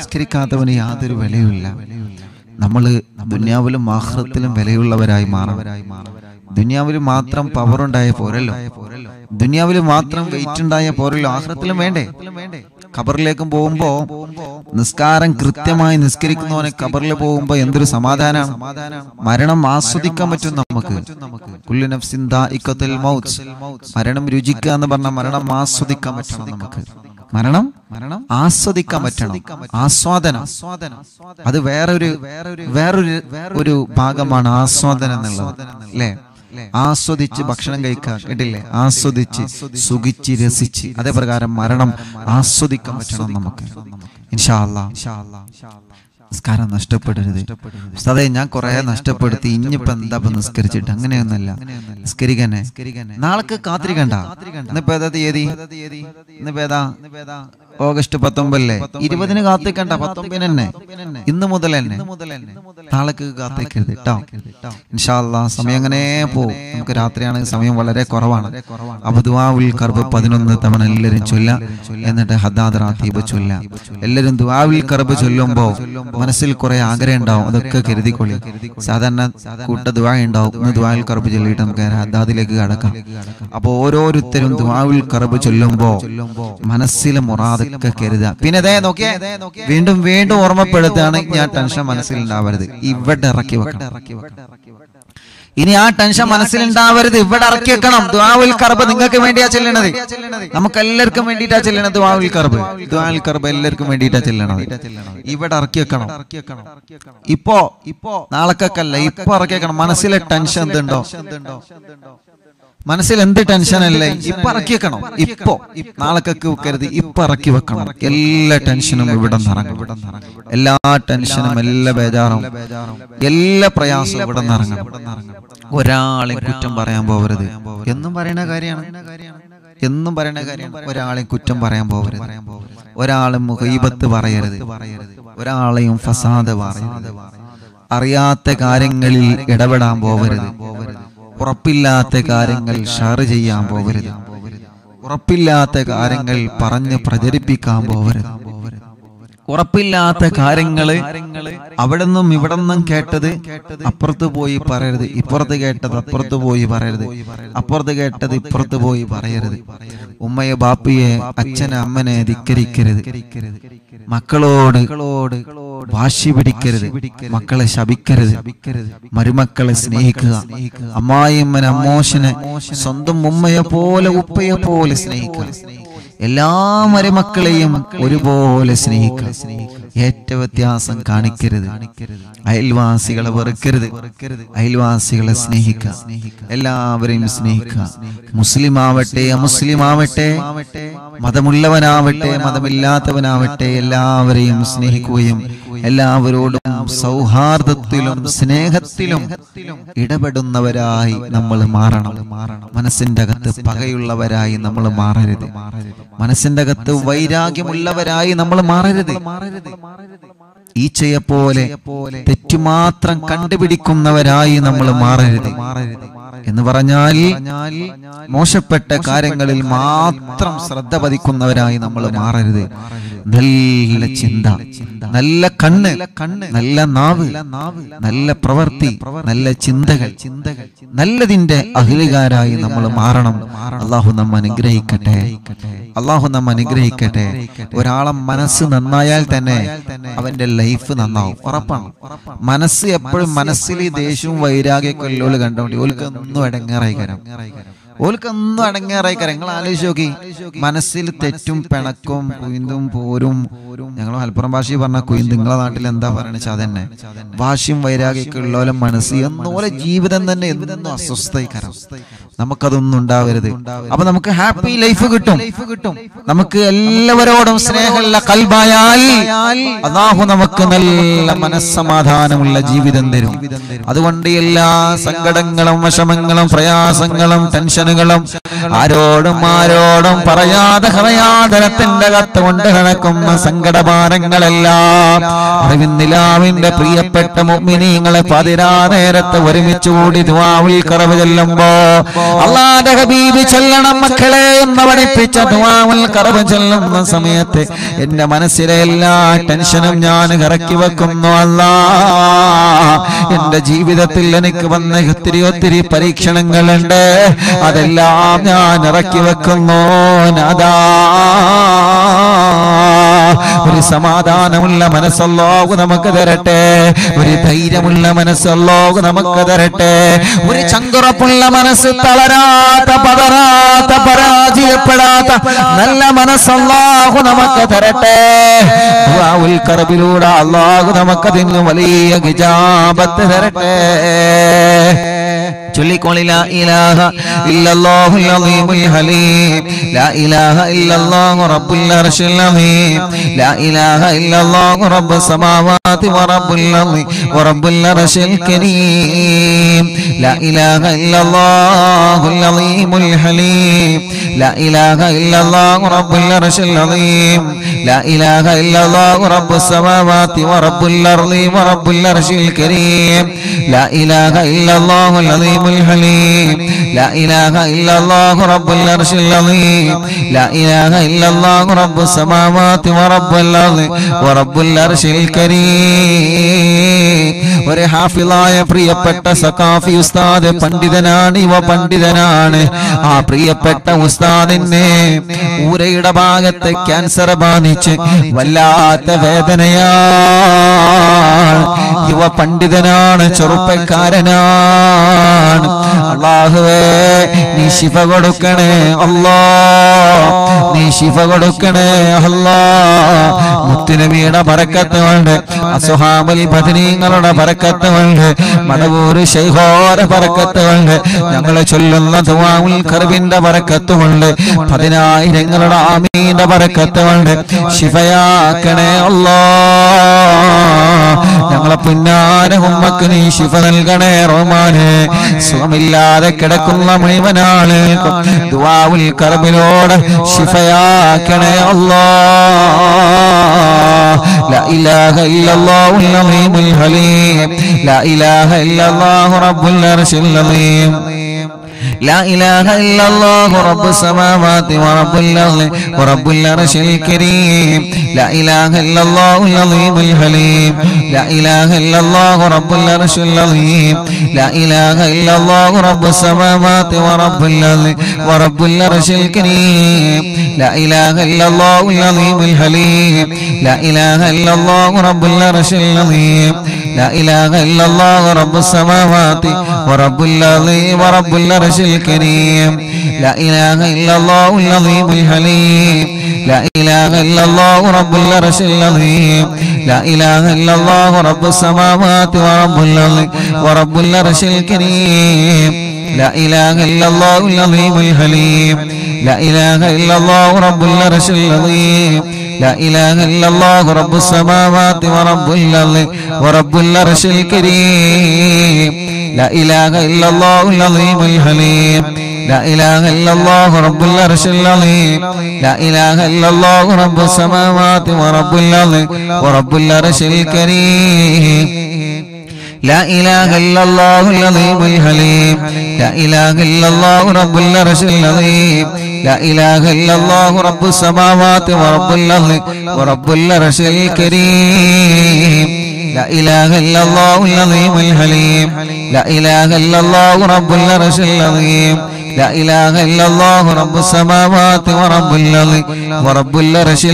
നിസ്കരിക്കാത്തവന് യാതൊരു വിലയുമില്ല നമ്മള് ദുന്യാവിലും ആഹ്റത്തിലും വിലയുള്ളവരായി മാറാം ദുന്യാവിൽ മാത്രം പവർ ഉണ്ടായ പോരല്ലോ ദുന്യാവിൽ മാത്രം വെയിറ്റ് ഉണ്ടായ പോരല്ലോ ആഹ്റത്തിലും വേണ്ടേ ഖബറിലേക്കും പോകുമ്പോ നിസ്കാരം കൃത്യമായി നിസ്കരിക്കുന്നവനെ ഖബറിൽ പോകുമ്പോ എന്തൊരു സമാധാനമാണ് മരണം ആസ്വദിക്കാൻ പറ്റും നമുക്ക് കുല്ലു നഫ്സിൻ ദാഇഖത്തുൽ മൗത്ത് മരണം രുചിക്കുക എന്ന് പറഞ്ഞാൽ മരണം ആസ്വദിക്കാൻ പറ്റണം നമുക്ക് മരണം മരണം ആസ്വദിക്കാൻ പറ്റണം ആസ്വാദനം അത് വേറൊരു വേറൊരു ഒരു ഭാഗമാണ് ആസ്വാദനം എന്നുള്ളത് അല്ലേ ആസ്വദിച്ച് ഭക്ഷണം കഴിക്കുക കേട്ടില്ലേ ആസ്വദിച്ച് സുഖിച്ച് രസിച്ച് അതേ പ്രകാരം മരണം ആസ്വദിക്കാൻ പറ്റണം നമുക്ക് ഇൻഷാ അല്ലാ നിസ്കാരം നഷ്ടപ്പെടരുത് ഉസ്താദേ ഞാൻ കുറെ നഷ്ടപ്പെടുത്തി ഇനിയിപ്പോ എന്താ ഇപ്പൊ നിസ്കരിച്ചിട്ട് അങ്ങനെയൊന്നല്ല നിസ്കരിക്കന്നെ നാളേക്ക് കാത്തിരിക്കണ്ട ഇന്നിപ്പോ ഏതാ തീയതി ഇന്നിപ്പോ ഏതാ ഓഗസ്റ്റ് പത്തൊമ്പതല്ലേ ഇരുപതിന് കാത്തിക്കണ്ട പത്തൊമ്പതിന് തന്നെ ഇന്ന് മുതൽ തന്നെ നാളേക്ക് കാത്തിക്കരുത് കേട്ടോ ഇൻഷാല്ല സമയം അങ്ങനെ പോവും നമുക്ക് രാത്രിയാണ് സമയം വളരെ കുറവാണ് അപ്പൊ ദുവാവുൽ കർബ് പതിനൊന്ന് തവണ എല്ലാവരും ചൊല്ല എന്നിട്ട് ഹദാദ് റാത്തീബ് ചൊല്ല എല്ലാവരും ദുവാവുൽ കർബ് ചൊല്ലുമ്പോ മനസ്സിൽ കുറെ ആഗ്രഹം ഉണ്ടാവും അതൊക്കെ കരുതിക്കൊള്ളി സാധാരണ കൂട്ട ദുവാ ഉണ്ടാവും ഇന്ന് ദുവാവുൽ കർബ് ചൊല്ലിയിട്ട് നമുക്ക് ഹദാദിലേക്ക് കടക്കാം അപ്പൊ ഓരോരുത്തരും ദുവാവുൽ കർബ് ചൊല്ലുമ്പോ മനസ്സിലെ മുറാദൊക്കെ കരുതുക പിന്നെ ദേ നോക്കിയേ വീണ്ടും വീണ്ടും ഓർമ്മപ്പെടുത്തുകയാണ് ഞാൻ ടെൻഷൻ മനസ്സിൽ ഉണ്ടാവരുത് ഇവിടെ ഇറക്കി വെക്കണം ഇനി ആ ടെൻഷൻ മനസ്സിലുണ്ടാവരുത് ഇവിടെ ഇറക്കി വെക്കണം ദുആവുൽ കർബ് നിങ്ങൾക്ക് വേണ്ടിയാ ചെല്ലണത് നമുക്ക് എല്ലാവർക്കും വേണ്ടിയിട്ടാ ചെല്ലണത് ദുആവുൽ കർബ് ദുആവുൽ കർബ് എല്ലാവർക്കും വേണ്ടിയിട്ടാ ചെല്ലണത് ഇവിടെ ഇറക്കി വെക്കണം ഇപ്പോ ഇപ്പോ നാളേക്കല്ല ഇപ്പൊ ഇറക്കി വെക്കണം മനസ്സിലെ ടെൻഷൻ എന്തുണ്ടോ മനസ്സിൽ എന്ത് ടെൻഷൻ അല്ലേ ഇപ്പൊ ഇറക്കി വെക്കണം ഇപ്പോ നാളേക്കൊക്കെ വെക്കരുത് ഇപ്പൊ ഇറക്കി വെക്കണം എല്ലാ ടെൻഷനും ഇവിടെ നിറങ്ങും എല്ലാ ടെൻഷനും എല്ലാ ബേജാറും എല്ലാ പ്രയാസവും ഇവിടെ നിറങ്ങും ഒരാളെ കുറ്റം പറയാൻ പോകരുത് എന്നും പറയുന്ന കാര്യമാണ് എന്നും പറയുന്ന കാര്യമാണ് ഒരാളെയും കുറ്റം പറയാൻ പോകരുത് ഒരാളും മുഹീബത്ത് പറയരുത് ഒരാളെയും ഫസാദ് പറയരുത് അറിയാത്ത കാര്യങ്ങളിൽ ഇടപെടാൻ പോകരുത് ഉറപ്പില്ലാത്ത കാര്യങ്ങൾ ഷെയർ ചെയ്യാൻ പോകരുത് ഉറപ്പില്ലാത്ത കാര്യങ്ങൾ പറഞ്ഞ് പ്രചരിപ്പിക്കാൻ പോകരുത് ഉറപ്പില്ലാത്ത കാര്യങ്ങള് അവിടെ നിന്നും ഇവിടെ നിന്നും കേട്ടത് അപ്പുറത്ത് പോയി പറയരുത് ഇപ്പുറത്ത് കേട്ടത് അപ്പുറത്ത് പോയി പറയരുത് അപ്പുറത്ത് കേട്ടത് ഇപ്പുറത്ത് പോയി പറയരുത് ഉമ്മയെ ബാപ്പിയെ അച്ഛനെ അമ്മനെ ധിക്കരിക്കരുത് മക്കളോട് വാശി പിടിക്കരുത് മക്കളെ ശപിക്കരുത് മരുമക്കളെ സ്നേഹിക്കുക അമ്മായിമ്മനെ അമ്മോശനെ സ്വന്തം ഉമ്മയെ പോലെ ഉപ്പയെ പോലെ സ്നേഹിക്കുക എല്ലാ മരുമക്കളെയും ഒരുപോലെ സ്നേഹിക്കുക ഏറ്റ വ്യത്യാസം കാണിക്കരുത് അയൽവാസികളെ വെറുക്കരുത് അയൽവാസികളെ സ്നേഹിക്കുക എല്ലാവരെയും സ്നേഹിക്കുക മുസ്ലിം ആവട്ടെ അമുസ്ലിം ആവട്ടെ മതമുള്ളവനാവട്ടെ മതമില്ലാത്തവനാവട്ടെ എല്ലാവരെയും സ്നേഹിക്കുകയും എല്ലാവരോടും സൗഹാർദ്ദത്തിലും സ്നേഹത്തിലും ഇടപെടുന്നവരായി നമ്മൾ മാറണം മനസ്സിന്റെ അകത്ത് പകയുള്ളവരായി നമ്മൾ മാറരുത് മനസ്സിന്റെ അകത്ത് വൈരാഗ്യമുള്ളവരായി നമ്മൾ മാറരുത് ഈച്ചയെ പോലെ തെറ്റുമാത്രം കണ്ടുപിടിക്കുന്നവരായി നമ്മൾ മാറരുത് എന്ന് പറഞ്ഞാൽ മോശപ്പെട്ട കാര്യങ്ങളിൽ മാത്രം ശ്രദ്ധ പതിക്കുന്നവരായി നമ്മൾ മാറരുത് നല്ല ചിന്ത നല്ല കണ്ണ് നല്ല നാവ് നല്ല പ്രവൃത്തി നല്ല ചിന്തകൾ ചിന്തകൾ നല്ലതിന്റെ അഹിലുകാരായി നമ്മൾ മാറണം അള്ളാഹു നമ്മ അനുഗ്രഹിക്കട്ടെ അള്ളാഹു നമ്മ അനുഗ്രഹിക്കട്ടെ ഒരാളെ മനസ്സ് നന്നായാൽ തന്നെ അവന്റെ ലൈഫ് നന്നാവും ഉറപ്പാണ് മനസ്സ് എപ്പോഴും മനസ്സിൽ ഈ ദേഷ്യവും വൈരാഗ്യമൊക്കെ ഉള്ളവര് കണ്ടോണ്ടി ഓൽക്ക് ഒന്നും അടങ്ങാറായി കരം ഓൽക്ക് ഒന്നും അടങ്ങാറായി കരം നിങ്ങൾ ആലോചിച്ച് നോക്കി മനസ്സിൽ തെറ്റും പിണക്കും കുയിന്തും പോരും ഞങ്ങൾ മലപ്പുറം ഭാഷയിൽ പറഞ്ഞ കുയിന്ത് നിങ്ങളെ നാട്ടിൽ എന്താ പറയണെന്ന് വെച്ചാൽ അതന്നെ ഭാഷയും വൈരാഗ്യമൊക്കെ ഉള്ളവരെ മനസ്സ് എന്നോലെ ജീവിതം തന്നെ എന്നും അസ്വസ്ഥയിക്കരം നമുക്കതൊന്നും ഉണ്ടാവരുത് അപ്പൊ നമുക്ക് ഹാപ്പി ലൈഫ് കിട്ടും നമുക്ക് എല്ലാവരോടും സ്നേഹമുള്ള കൽബായാൽ അള്ളാഹു നമുക്ക് നല്ല മനസ്സമാധാനമുള്ള ജീവിതം തരും അതുകൊണ്ട് എല്ലാ സങ്കടങ്ങളും വിഷമങ്ങളും പ്രയാസങ്ങളും ടെൻഷനുകളും ആരോടും ആരോടും പറയാതെ ഹൃദയാതരത്തിന്റെ കത്ത് കൊണ്ട് കിടക്കുന്ന സങ്കടഭാരങ്ങളെല്ലാം അറിവിന്ദിലാവിന്റെ പ്രിയപ്പെട്ട മുഗ്മിനീങ്ങളെ പതിരാ നേരത്തെ ഒരുമിച്ച് കൂടി ദ്വാവിൽ കറവ് ചെല്ലുമ്പോ അള്ളാന്റെ ഹബീബ് ചൊല്ലണം മക്കളെ എന്ന് പഠിപ്പിച്ച ദുആവുൽ കറബ് ചൊല്ലുന്ന സമയത്ത് എന്റെ മനസ്സിലെ എല്ലാ ടെൻഷനും ഞാൻ ഇറക്കി വെക്കുന്നു അല്ലാ എന്റെ ജീവിതത്തിൽ എനിക്ക് വന്ന ഒത്തിരി ഒത്തിരി പരീക്ഷണങ്ങളുണ്ട് അതെല്ലാം ഞാൻ ഇറക്കി വെക്കുന്നു നാദാ ഒരു സമാധാനമുള്ള മനസ്സല്ലോകു നമുക്ക് തരട്ടെ ഒരു ധൈര്യമുള്ള മനസ്സല്ലോകു നമുക്ക് തരട്ടെ ഒരു ചങ്കുറപ്പുള്ള മനസ്സ് തളരാത്ത പതറാത്ത പരാജയപ്പെടാത്ത നല്ല മനസ്സല്ലാഹു നമുക്ക് തരട്ടെ ദുആഉൽ കറബിലൂടെ അല്ലാഹു നമുക്കതിന് വലിയ ഹിജാബത്ത് തരട്ടെ ചൊല്ലിക്കോളി ലാ ഇലാഹ ഇല്ലല്ലാഹുൽ അലീമുൽ ഹലീം ലാ ഇലാഹ ഇല്ലല്ലാഹു റബ്ബുൽ അർശിൽ അലീം ലാ ഇലാഹ ഇല്ലല്ലാഹു റബ്ബുസ് സമാവാതി വറബ്ബുൽ അർളി വറബ്ബുൽ അർശിൽ കരീം ലാ ഇലാഹ ഇല്ലല്ലാഹുൽ അലീമുൽ ഹലീം ലാ ഇലാഹ ഇല്ലല്ലാഹു റബ്ബുൽ അർശിൽ അലീം ലാ ഇലാഹ ഇല്ലല്ലാഹു റബ്ബുസ് സമാവാതി വറബ്ബുൽ അർളി വറബ്ബുൽ അർശിൽ കരീം ലാ ഇലാഹ ഇല്ലല്ലാഹുൽ അലീം الحليم لا إله إلا الله رب العرش العظيم لا إله إلا الله رب السماوات ورب الأرض ورب العرش الكريم ഒരു ഹാഫിളായ പ്രിയപ്പെട്ട സഖാഫി ഉസ്താദ് പണ്ഡിതനാണ് ഇവ പണ്ഡിതനാണ് ആ പ്രിയപ്പെട്ട ഉസ്താദിനെ ഊരയുടെ ഭാഗത്ത് ക്യാൻസർ ബാധിച്ച് വല്ലാത്ത വേദനയാണ് യുവ പണ്ഡിതനാണ് ചെറുപ്പക്കാരനാണ് അള്ളാഹുവേ നീ ശിഫ കൊടുക്കണേ അല്ലാ നീ ശിഫ കൊടുക്കണേ അല്ലാ മുത്തുനബിയുടെ ബറക്കത്ത് കൊണ്ട് അസുഹാബൽ ബദരീങ്ങളുടെ ബറക്കത്ത് കൊണ്ട് മടവൂര് ശൈഹോര ബറക്കത്ത് കൊണ്ട് ഞങ്ങൾ ചൊല്ലുന്ന ദുആഉൽ കർബിന്റെ ബറക്കത്ത് കൊണ്ട് പതിനായിരങ്ങളുടെ ആമീന്റെ ബറക്കത്ത് കൊണ്ട് ശിഫയാക്കണേ അല്ലാ ഞങ്ങളെ പുന്നാര ഉമ്മക്ക് നീ ശിഫ നൽകണേ റഹ്മാനെ സുഖമില്ലാതെ കിടക്കുന്ന മുഴുവനാണ് ദുആഉൽ കർബിനോട് ശിഫയാക്കണേ അല്ലാ لا إله إلا الله العظيم الحليم لا إله إلا الله رب العرش العظيم لا إله إلا الله رب السماوات ورب الأرض ورب العرش الكريم لا إله إلا الله العظيم الحليم لا إله إلا الله رب العرش العظيم لا إله إلا الله رب السماوات ورب الأرض ورب العرش الكريم لا إله إلا الله العظيم الحليم لا إله إلا الله رب العرش العظيم لا إله إلا الله رب السماوات ورب الأرض ورب العرش الكريم لا إله إلا الله العظيم الحليم لا إله إلا الله رب العرش العظيم لا إله إلا الله رب السماوات ورب الأرض ورب العرش الكريم لا إله إلا الله العظيم الحليم لا إله إلا الله رب العرش العظيم لا إله إلا الله رب السماوات ورب الأرض ورب العرش الكريم لا إله إلا الله العظيم الحليم لا إله إلا الله رب العرش العظيم لا إله إلا الله رب السماوات ورب الأرض ورب العرش الكريم لا إله إلا الله العظيم الحليم لا إله إلا الله رب العرش العظيم لا إله إلا الله رب السماوات ورب الأرض ورب العرش الكريم لا إله إلا الله العظيم الحليم لا إله إلا الله رب العرش العظيم لا إله إلا الله رب السماوات ورب الأرض ورب العرش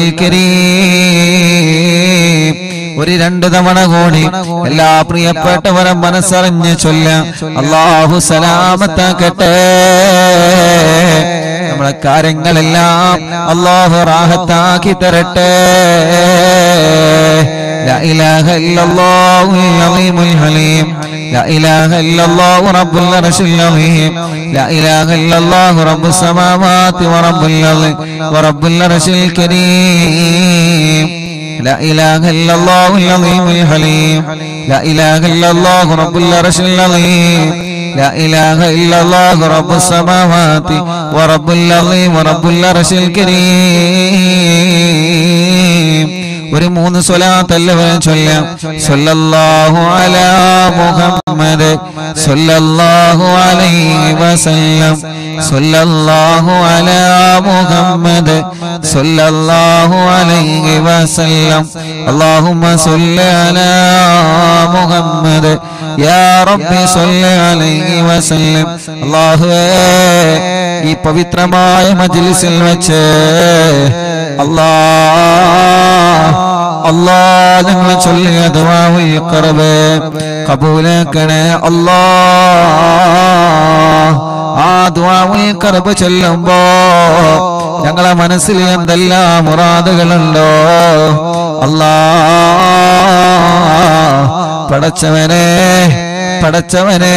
الكريم ഒരു രണ്ട് തവണ കൂടി എല്ലാ പ്രിയപ്പെട്ടവരും മനസ്സറിഞ്ഞ് ചൊല്ല അള്ളാഹു സലാമത്താക്കട്ടെ നമ്മളെ കാര്യങ്ങളെല്ലാം അള്ളാഹു റാഹത്താക്കി തരട്ടെ لا إله إلا الله العظيم الحليم لا إله إلا الله رب العرش العظيم لا إله إلا الله رب السماوات ورب الأرض ورب العرش الكريم لا إله إلا الله العظيم الحليم لا إله إلا الله رب العرش العظيم لا إله إلا الله رب السماوات ورب الأرض ورب العرش الكريم ഒരു മൂന്ന് സ്വലാത്ത് എല്ലാവരും ചൊല്ലാം സല്ലല്ലാഹു അലാ മുഹമ്മദ് സല്ലല്ലാഹു അലൈഹി വസല്ലം സല്ലല്ലാഹു അലാ മുഹമ്മദ് സല്ലല്ലാഹു അലൈഹി വസല്ലം اللهم صل على محمد يا رب صل عليه وسلم അല്ലാഹുവേ ഈ പവിത്രമായ മജ്ലിസിൽ വെച്ച് അല്ലാ അല്ലാ ഞങ്ങൾ ചൊല്ലിയ ദുആഉൽ ഖറബ് കബൂലാക്കണേ അല്ലാ ആ ദുആഉൽ ഖറബ് ചൊല്ലുമ്പോ ഞങ്ങളെ മനസ്സിൽ എന്തെല്ലാം മുറാദുകളുണ്ടോ അല്ലാ പടച്ചവനെ പടച്ചവനെ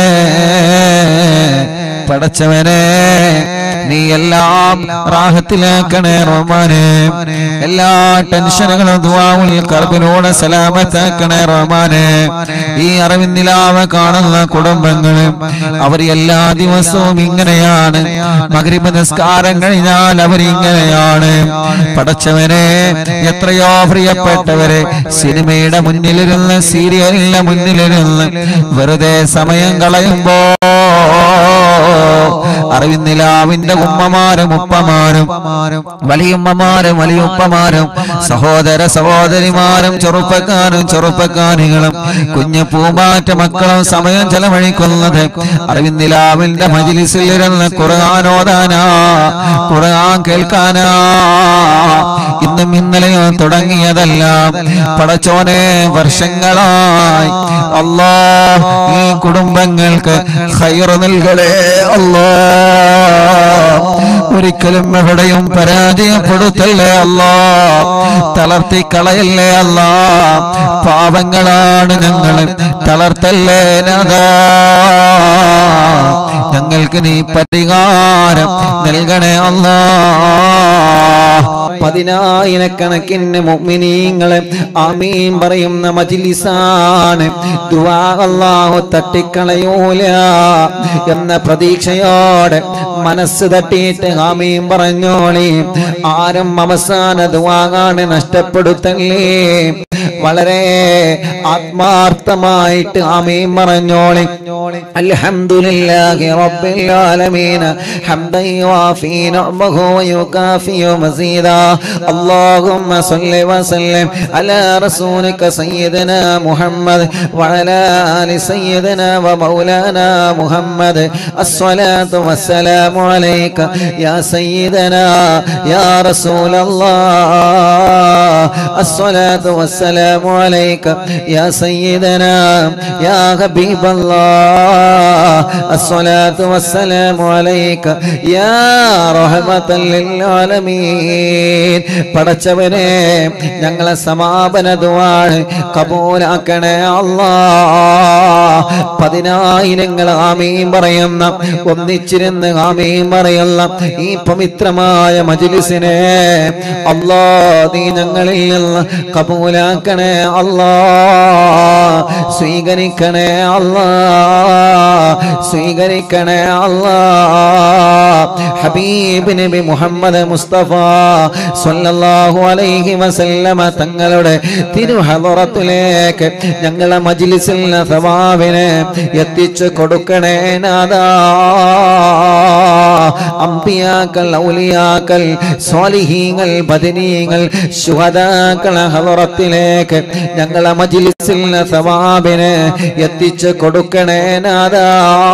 പടച്ചവനെ നീ എല്ലാം റാഹത്തിലാക്കണേ റഹ്മാനെ എല്ലാ ടെൻഷനുകളും ദുആഉൽ കർബിനോട് സലാമത്താക്കണേ റഹ്മാനെ ഈ അറിവിന്ദിലാവ കാണുന്ന കുടുംബങ്ങളും അവർ എല്ലാ ദിവസവും ഇങ്ങനെയാണ് മഗ്രിബ് നിസ്കാരം കഴിഞ്ഞാൽ അവർ ഇങ്ങനെയാണ് പടച്ചവനെ എത്രയോ പ്രിയപ്പെട്ടവരെ സിനിമയുടെ മുന്നിലിരുന്ന് സീരിയലിന്റെ മുന്നിലിരുന്ന് വെറുതെ സമയം കളയുമ്പോ അറിവിന്നിലാവിന്റെ ഉമ്മമാരും ഉപ്പമാരും വലിയുമ്മമാരും വലിയുപ്പമാരും സഹോദര സഹോദരിമാരും ചെറുപ്പക്കാരും ചെറുപ്പക്കാരികളും കുഞ്ഞു പൂമ്പാറ്റ മക്കളും സമയം ചെലവഴിക്കുന്നത് അറിവിന്നിലാവിന്റെ മജിലിസിൽ ഇരുന്ന് ഖുർആാനോദാനാ ഖുർആൻ കേൾക്കാനാ ഇന്നും ഇന്നലെയോ തുടങ്ങിയതെല്ലാം പടച്ചോനെ വർഷങ്ങളായി അല്ലാ ഈ കുടുംബങ്ങൾക്ക് ഹൈറ് നൽകണേ അല്ലാ ഒരിക്കലും എവിടെയും പരാജയപ്പെടുത്തല്ലേ അല്ലാ തളർത്തി കളയല്ലേ അല്ലാ പാപങ്ങളാണ് ഞങ്ങൾ തളർത്തല്ലേ നദാ ഞങ്ങൾക്ക് നീ പരിഹാരം നൽകണേ അല്ലാ പതിനായിരക്കണക്കിന് മുഅ്മിനീങ്ങളെ ആമീൻ പറയുന്ന മജ്ലിസാണ് ദുആ അല്ലാഹു തട്ടിക്കളയൂല എന്ന പ്രതീക്ഷയോടെ മനസ്സ് തട്ടിയിട്ട് ആമീൻ പറഞ്ഞോളി ആരും അവസാന ദുആകാണ് നഷ്ടപ്പെടുത്തല്ലേ വളരെ ആത്മാർത്ഥമായിട്ട് ആമീൻ പറഞ്ഞോളി അൽഹംദുലില്ലാഹി റബ്ബിൽ ആലമീൻ ഹംദൻ യുവാഫി നിഅമഹു വയുകാഫി മസീദാ اللهم صل وسلم على رسولك سيدنا محمد وعلى آل سيدنا ومولانا محمد الصلاة والسلام عليك يا سيدنا يا رسول الله الصلاة والسلام عليك يا سيدنا يا حبيب الله الصلاة والسلام عليك يا رحمة للعالمين പടച്ചവനെ ഞങ്ങളെ സമാപന ദുവാണ് കബൂലാക്കണേ അല്ലാ പതിനായിരങ്ങൾ ആമീൻ പറയുന്ന ഒന്നിച്ചിരുന്ന് ആമീൻ പറയുന്ന ഈ പവിത്രമായ മജിലിസിനെ അല്ലാ നീ ഞങ്ങളിൽ നിന്ന് കബൂലാക്കണേ അല്ലാ സ്വീകരിക്കണേ അല്ലാ സ്വീകരിക്കണേ അല്ലാ ഹബീബ് നബി മുഹമ്മദ് മുസ്തഫ സല്ലല്ലാഹു അലൈഹി വസല്ലമ തങ്ങളുടെ തിരുഹദറത്തിലേക്ക് ഞങ്ങളെ മജ്ലിസിൽ സവാബിനെ എത്തിച്ചു കൊടുക്കണേ നാദാ അമ്പിയാക്കൾ ഔലിയാക്കൾ സ്വാലിഹീങ്ങൾ ബദനീങ്ങൾ ശുഹദാക്കൾ ഹദറത്തിലേക്ക് ഞങ്ങളെ മജ്ലിസിൽ സവാബിനെ എത്തിച്ചു കൊടുക്കണേ നാദാ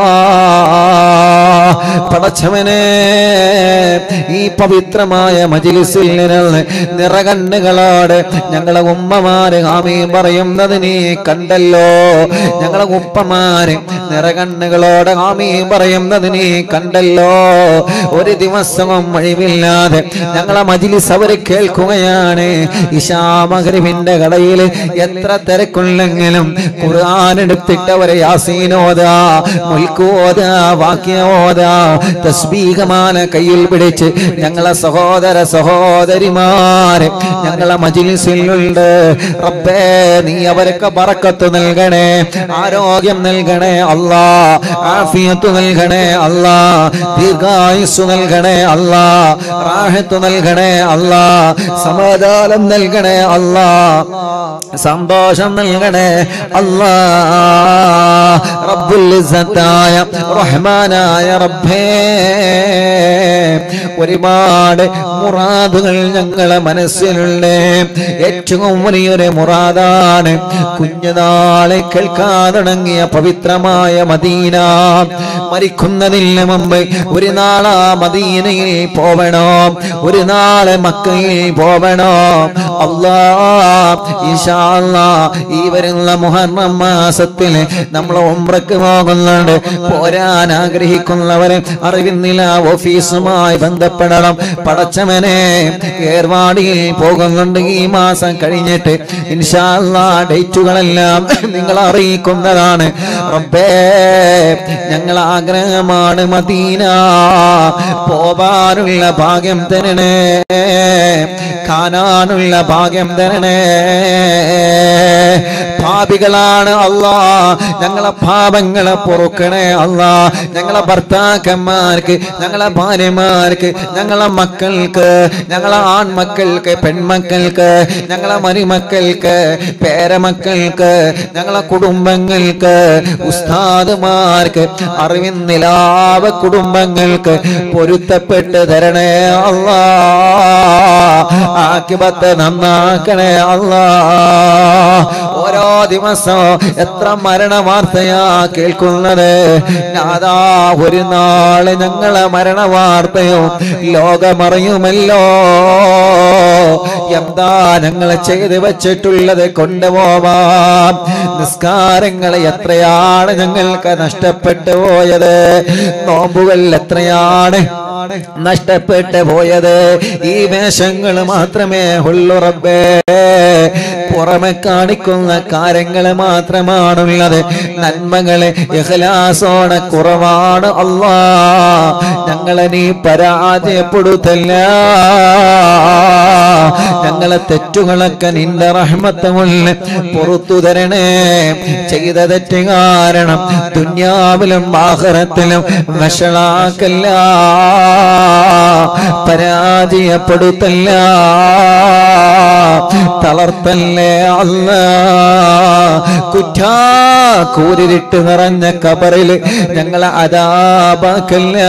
പടച്ചവനെ ഈ പവിത്രമായ മജിലിസിൽ നിന്ന് നിറകണ്ണുകളോട് ഞങ്ങളെ ഉമ്മമാര് ആമീൻ പറയുന്നത് നീ കണ്ടല്ലോ ഞങ്ങളെ ഉപ്പമാര് നിറകണ്ണുകളോട് ആമീൻ പറയുന്നത് നീ കണ്ടല്ലോ ഒരു ദിവസവും ഒഴിവില്ലാതെ ഞങ്ങളെ മജിലിസ് അവർ കേൾക്കുകയാണ് ഇഷാമകരിവിന്റെ കടയിൽ എത്ര തിരക്കുണ്ടെങ്കിലും ഖുർആൻ എടുത്തിട്ട് അവരെ യാസീനോദ മുൽക്കോദ വാക്യോദ തസ്ബീഹമാല കയ്യിൽ പിടിച്ച് ഞങ്ങളെ സഹോദര സഹോദരിമാരെ ഞങ്ങളെ മജിലിസിലുണ്ട് റബ്ബേ നീ അവർക്ക് ബറക്കത്ത് നൽകണേ ആരോഗ്യം നൽകണേ അല്ലാ ആഫിയത്ത് നൽകണേ അല്ലാ ദീർഘായുസ് നൽകണേ അല്ലാ റാഹത്ത് നൽകണേ അല്ലാ സമാധാനം നൽകണേ അല്ലാ സന്തോഷം നൽകണേ അല്ലാ റബ്ബുൽ ഇസ്സത്തായ റഹ്മാനായ റബ്ബേ ഒരുപാട് മുറാദുകൾ ഞങ്ങളെ മനസ്സിലുള്ള ഏറ്റവും വലിയൊരു മുറാദാണ് കുഞ്ഞുനാളെ കേൾക്കാൻ തുടങ്ങിയ പവിത്രമായ മദീന മരിക്കുന്നതിന് മുമ്പ് ഒരു നാളാ മദീനയിൽ പോവണോ ഒരു നാളെ മക്കയിൽ പോവണോ അല്ലാ ഇൻഷാ അല്ലാ ഈ വരുന്ന മുഹറം മാസത്തിൽ നമ്മൾ ഉംറക്ക് പോകുന്നുണ്ട് പോരാൻ ആഗ്രഹിക്കുന്നവരെ അറിവിന്നില്ല ഓഫീസുമായി ബന്ധപ്പെടണം പടച്ചവനെ ഏർവാടിയിൽ പോകുന്നുണ്ട് ഈ മാസം കഴിഞ്ഞിട്ട് ഇൻഷാ അല്ലാ ഡേറ്റുകളെല്ലാം നിങ്ങൾ അറിയിക്കുന്നതാണ് റബ്ബേ ഞങ്ങൾ ആഗ്രഹമാണ് മദീന പോവാനുള്ള ഭാഗ്യം തരണേ കാണാനുള്ള ഭാഗ്യം തരണേ പാപികളാണ് അല്ലാ ഞങ്ങളെ പാപങ്ങളെ പൊറുക്കണേ അല്ലാ ഞങ്ങളെ ഭർത്താക്കന്മാർക്ക് ഞങ്ങളെ ഭാര്യമാർക്ക് ഞങ്ങളെ മക്കൾക്ക് ഞങ്ങളെ ആൺമക്കൾക്ക് പെൺമക്കൾക്ക് ഞങ്ങളെ മരുമക്കൾക്ക് പേരമക്കൾക്ക് ഞങ്ങളെ കുടുംബങ്ങൾക്ക് ഉസ്താദുമാർക്ക് അറിവിൻ നിലാവ കുടുംബങ്ങൾക്ക് പൊരുത്തപ്പെട്ട് തരണേ അല്ലാ ആക്കിബത്ത് നന്നാക്കണേ അല്ലാ ഓരോ ദിവസവും എത്ര മരണ വാർത്തയാ കേൾക്കുന്നത് അതാ ഒരു നാള് ഞങ്ങളെ മരണ വാർത്തയോ ലോകമറിയുമല്ലോ എന്താ ഞങ്ങൾ ചെയ്ത് വെച്ചിട്ടുള്ളത് കൊണ്ടുപോവാം നിസ്കാരങ്ങൾ എത്രയാണ് ഞങ്ങൾക്ക് നഷ്ടപ്പെട്ടു പോയത് നോമ്പുകൾ എത്രയാണ് നഷ്ടപ്പെട്ടു പോയത് ഈ വേഷങ്ങൾ മാത്രമേ ഉള്ളൂ റബ്ബേ പുറമെ കാണിക്കുന്ന കാര്യങ്ങൾ മാത്രമാണുള്ളത് നന്മകളെ ഇഖ്ലാസോടെ കുറവാണ് അല്ലാ ഞങ്ങളെ നീ പരാജയപ്പെടുത്തല്ല ഞങ്ങളെ തെറ്റുകളൊക്കെ നിന്റെ റഹ്മത്തുമുള്ള പുറത്തു തരണേ ചെയ്ത തെറ്റ് കാരണം ദുന്യാവിലും ആഹ്റത്തിലും വഷളാക്കല്ല പരാജയപ്പെടുത്തല്ല തളർത്തല്ലേ അല്ല കുറ്റാ കൂരിട്ട് നിറഞ്ഞ കബറിൽ ഞങ്ങളെ അതാപാക്കല്ല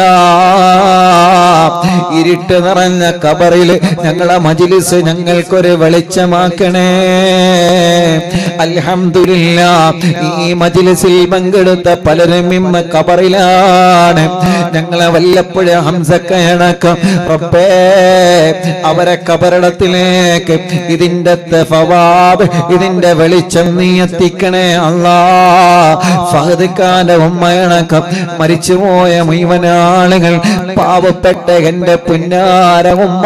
ഇരുട്ട് നിറഞ്ഞ കബറിൽ ഞങ്ങളെ മജിലിസ് ഞങ്ങൾക്കൊരു വെളിച്ചമാക്കണേ അൽഹംദുലില്ല ഈ മജിലിസിൽ പങ്കെടുത്ത പലരും ഇന്ന് കബറിലാണ് ഞങ്ങളെ വല്ലപ്പുഴ ഹംസക്കയണക്കം റബ്ബേ അവരെ കബറിടത്തിലേക്ക് ഇതിന്റെ ഫവാബ് ഇതിന്റെ വെളിച്ചം നീ എത്തിക്കണേ അല്ലാ ഫഹദ് ഖാന്റെ ഉമ്മയണക്കം മരിച്ചുപോയ മുഴുവൻ ആളുകൾ പാവപ്പെട്ട എന്റെ പുന്നാര ഉമ്മ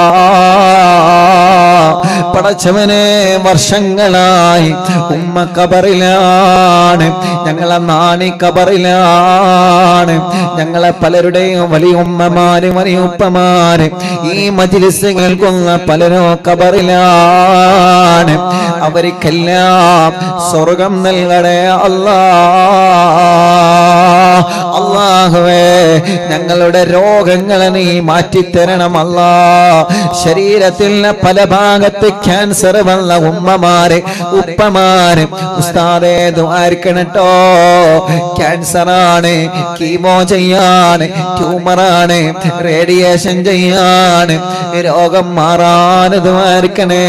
പടച്ചവനെ വർഷങ്ങളായി ഉമ്മ കബറിലാണ് ഞങ്ങളെ നാണി കബറിലാണ് ഞങ്ങളെ പലരുടെയും വലിയ ഉമ്മമാര് വലിയ ഉപ്പമാര് ഈ മജിലിസ് കേൾക്കുന്ന പലരോ കബറിലാണ് അവർക്കെല്ലാം സ്വർഗം നൽകണേ അല്ലാ അള്ളാഹുവേ ഞങ്ങളുടെ രോഗങ്ങളെ നീ മാറ്റിത്തരണം അല്ലാ ശരീരത്തിൽ പല ഭാഗത്ത് ക്യാൻസർ വന്ന ഉമ്മമാര് ഉപ്പമാര് ഉസ്താദേ ദ്വാരിക്കണട്ടോ ക്യാൻസർ ആണ് കീമോ ചെയ്യാണ് ട്യൂമറാണ് റേഡിയേഷൻ ചെയ്യാണ് രോഗം മാറാൻ ദ്വാരിക്കണേ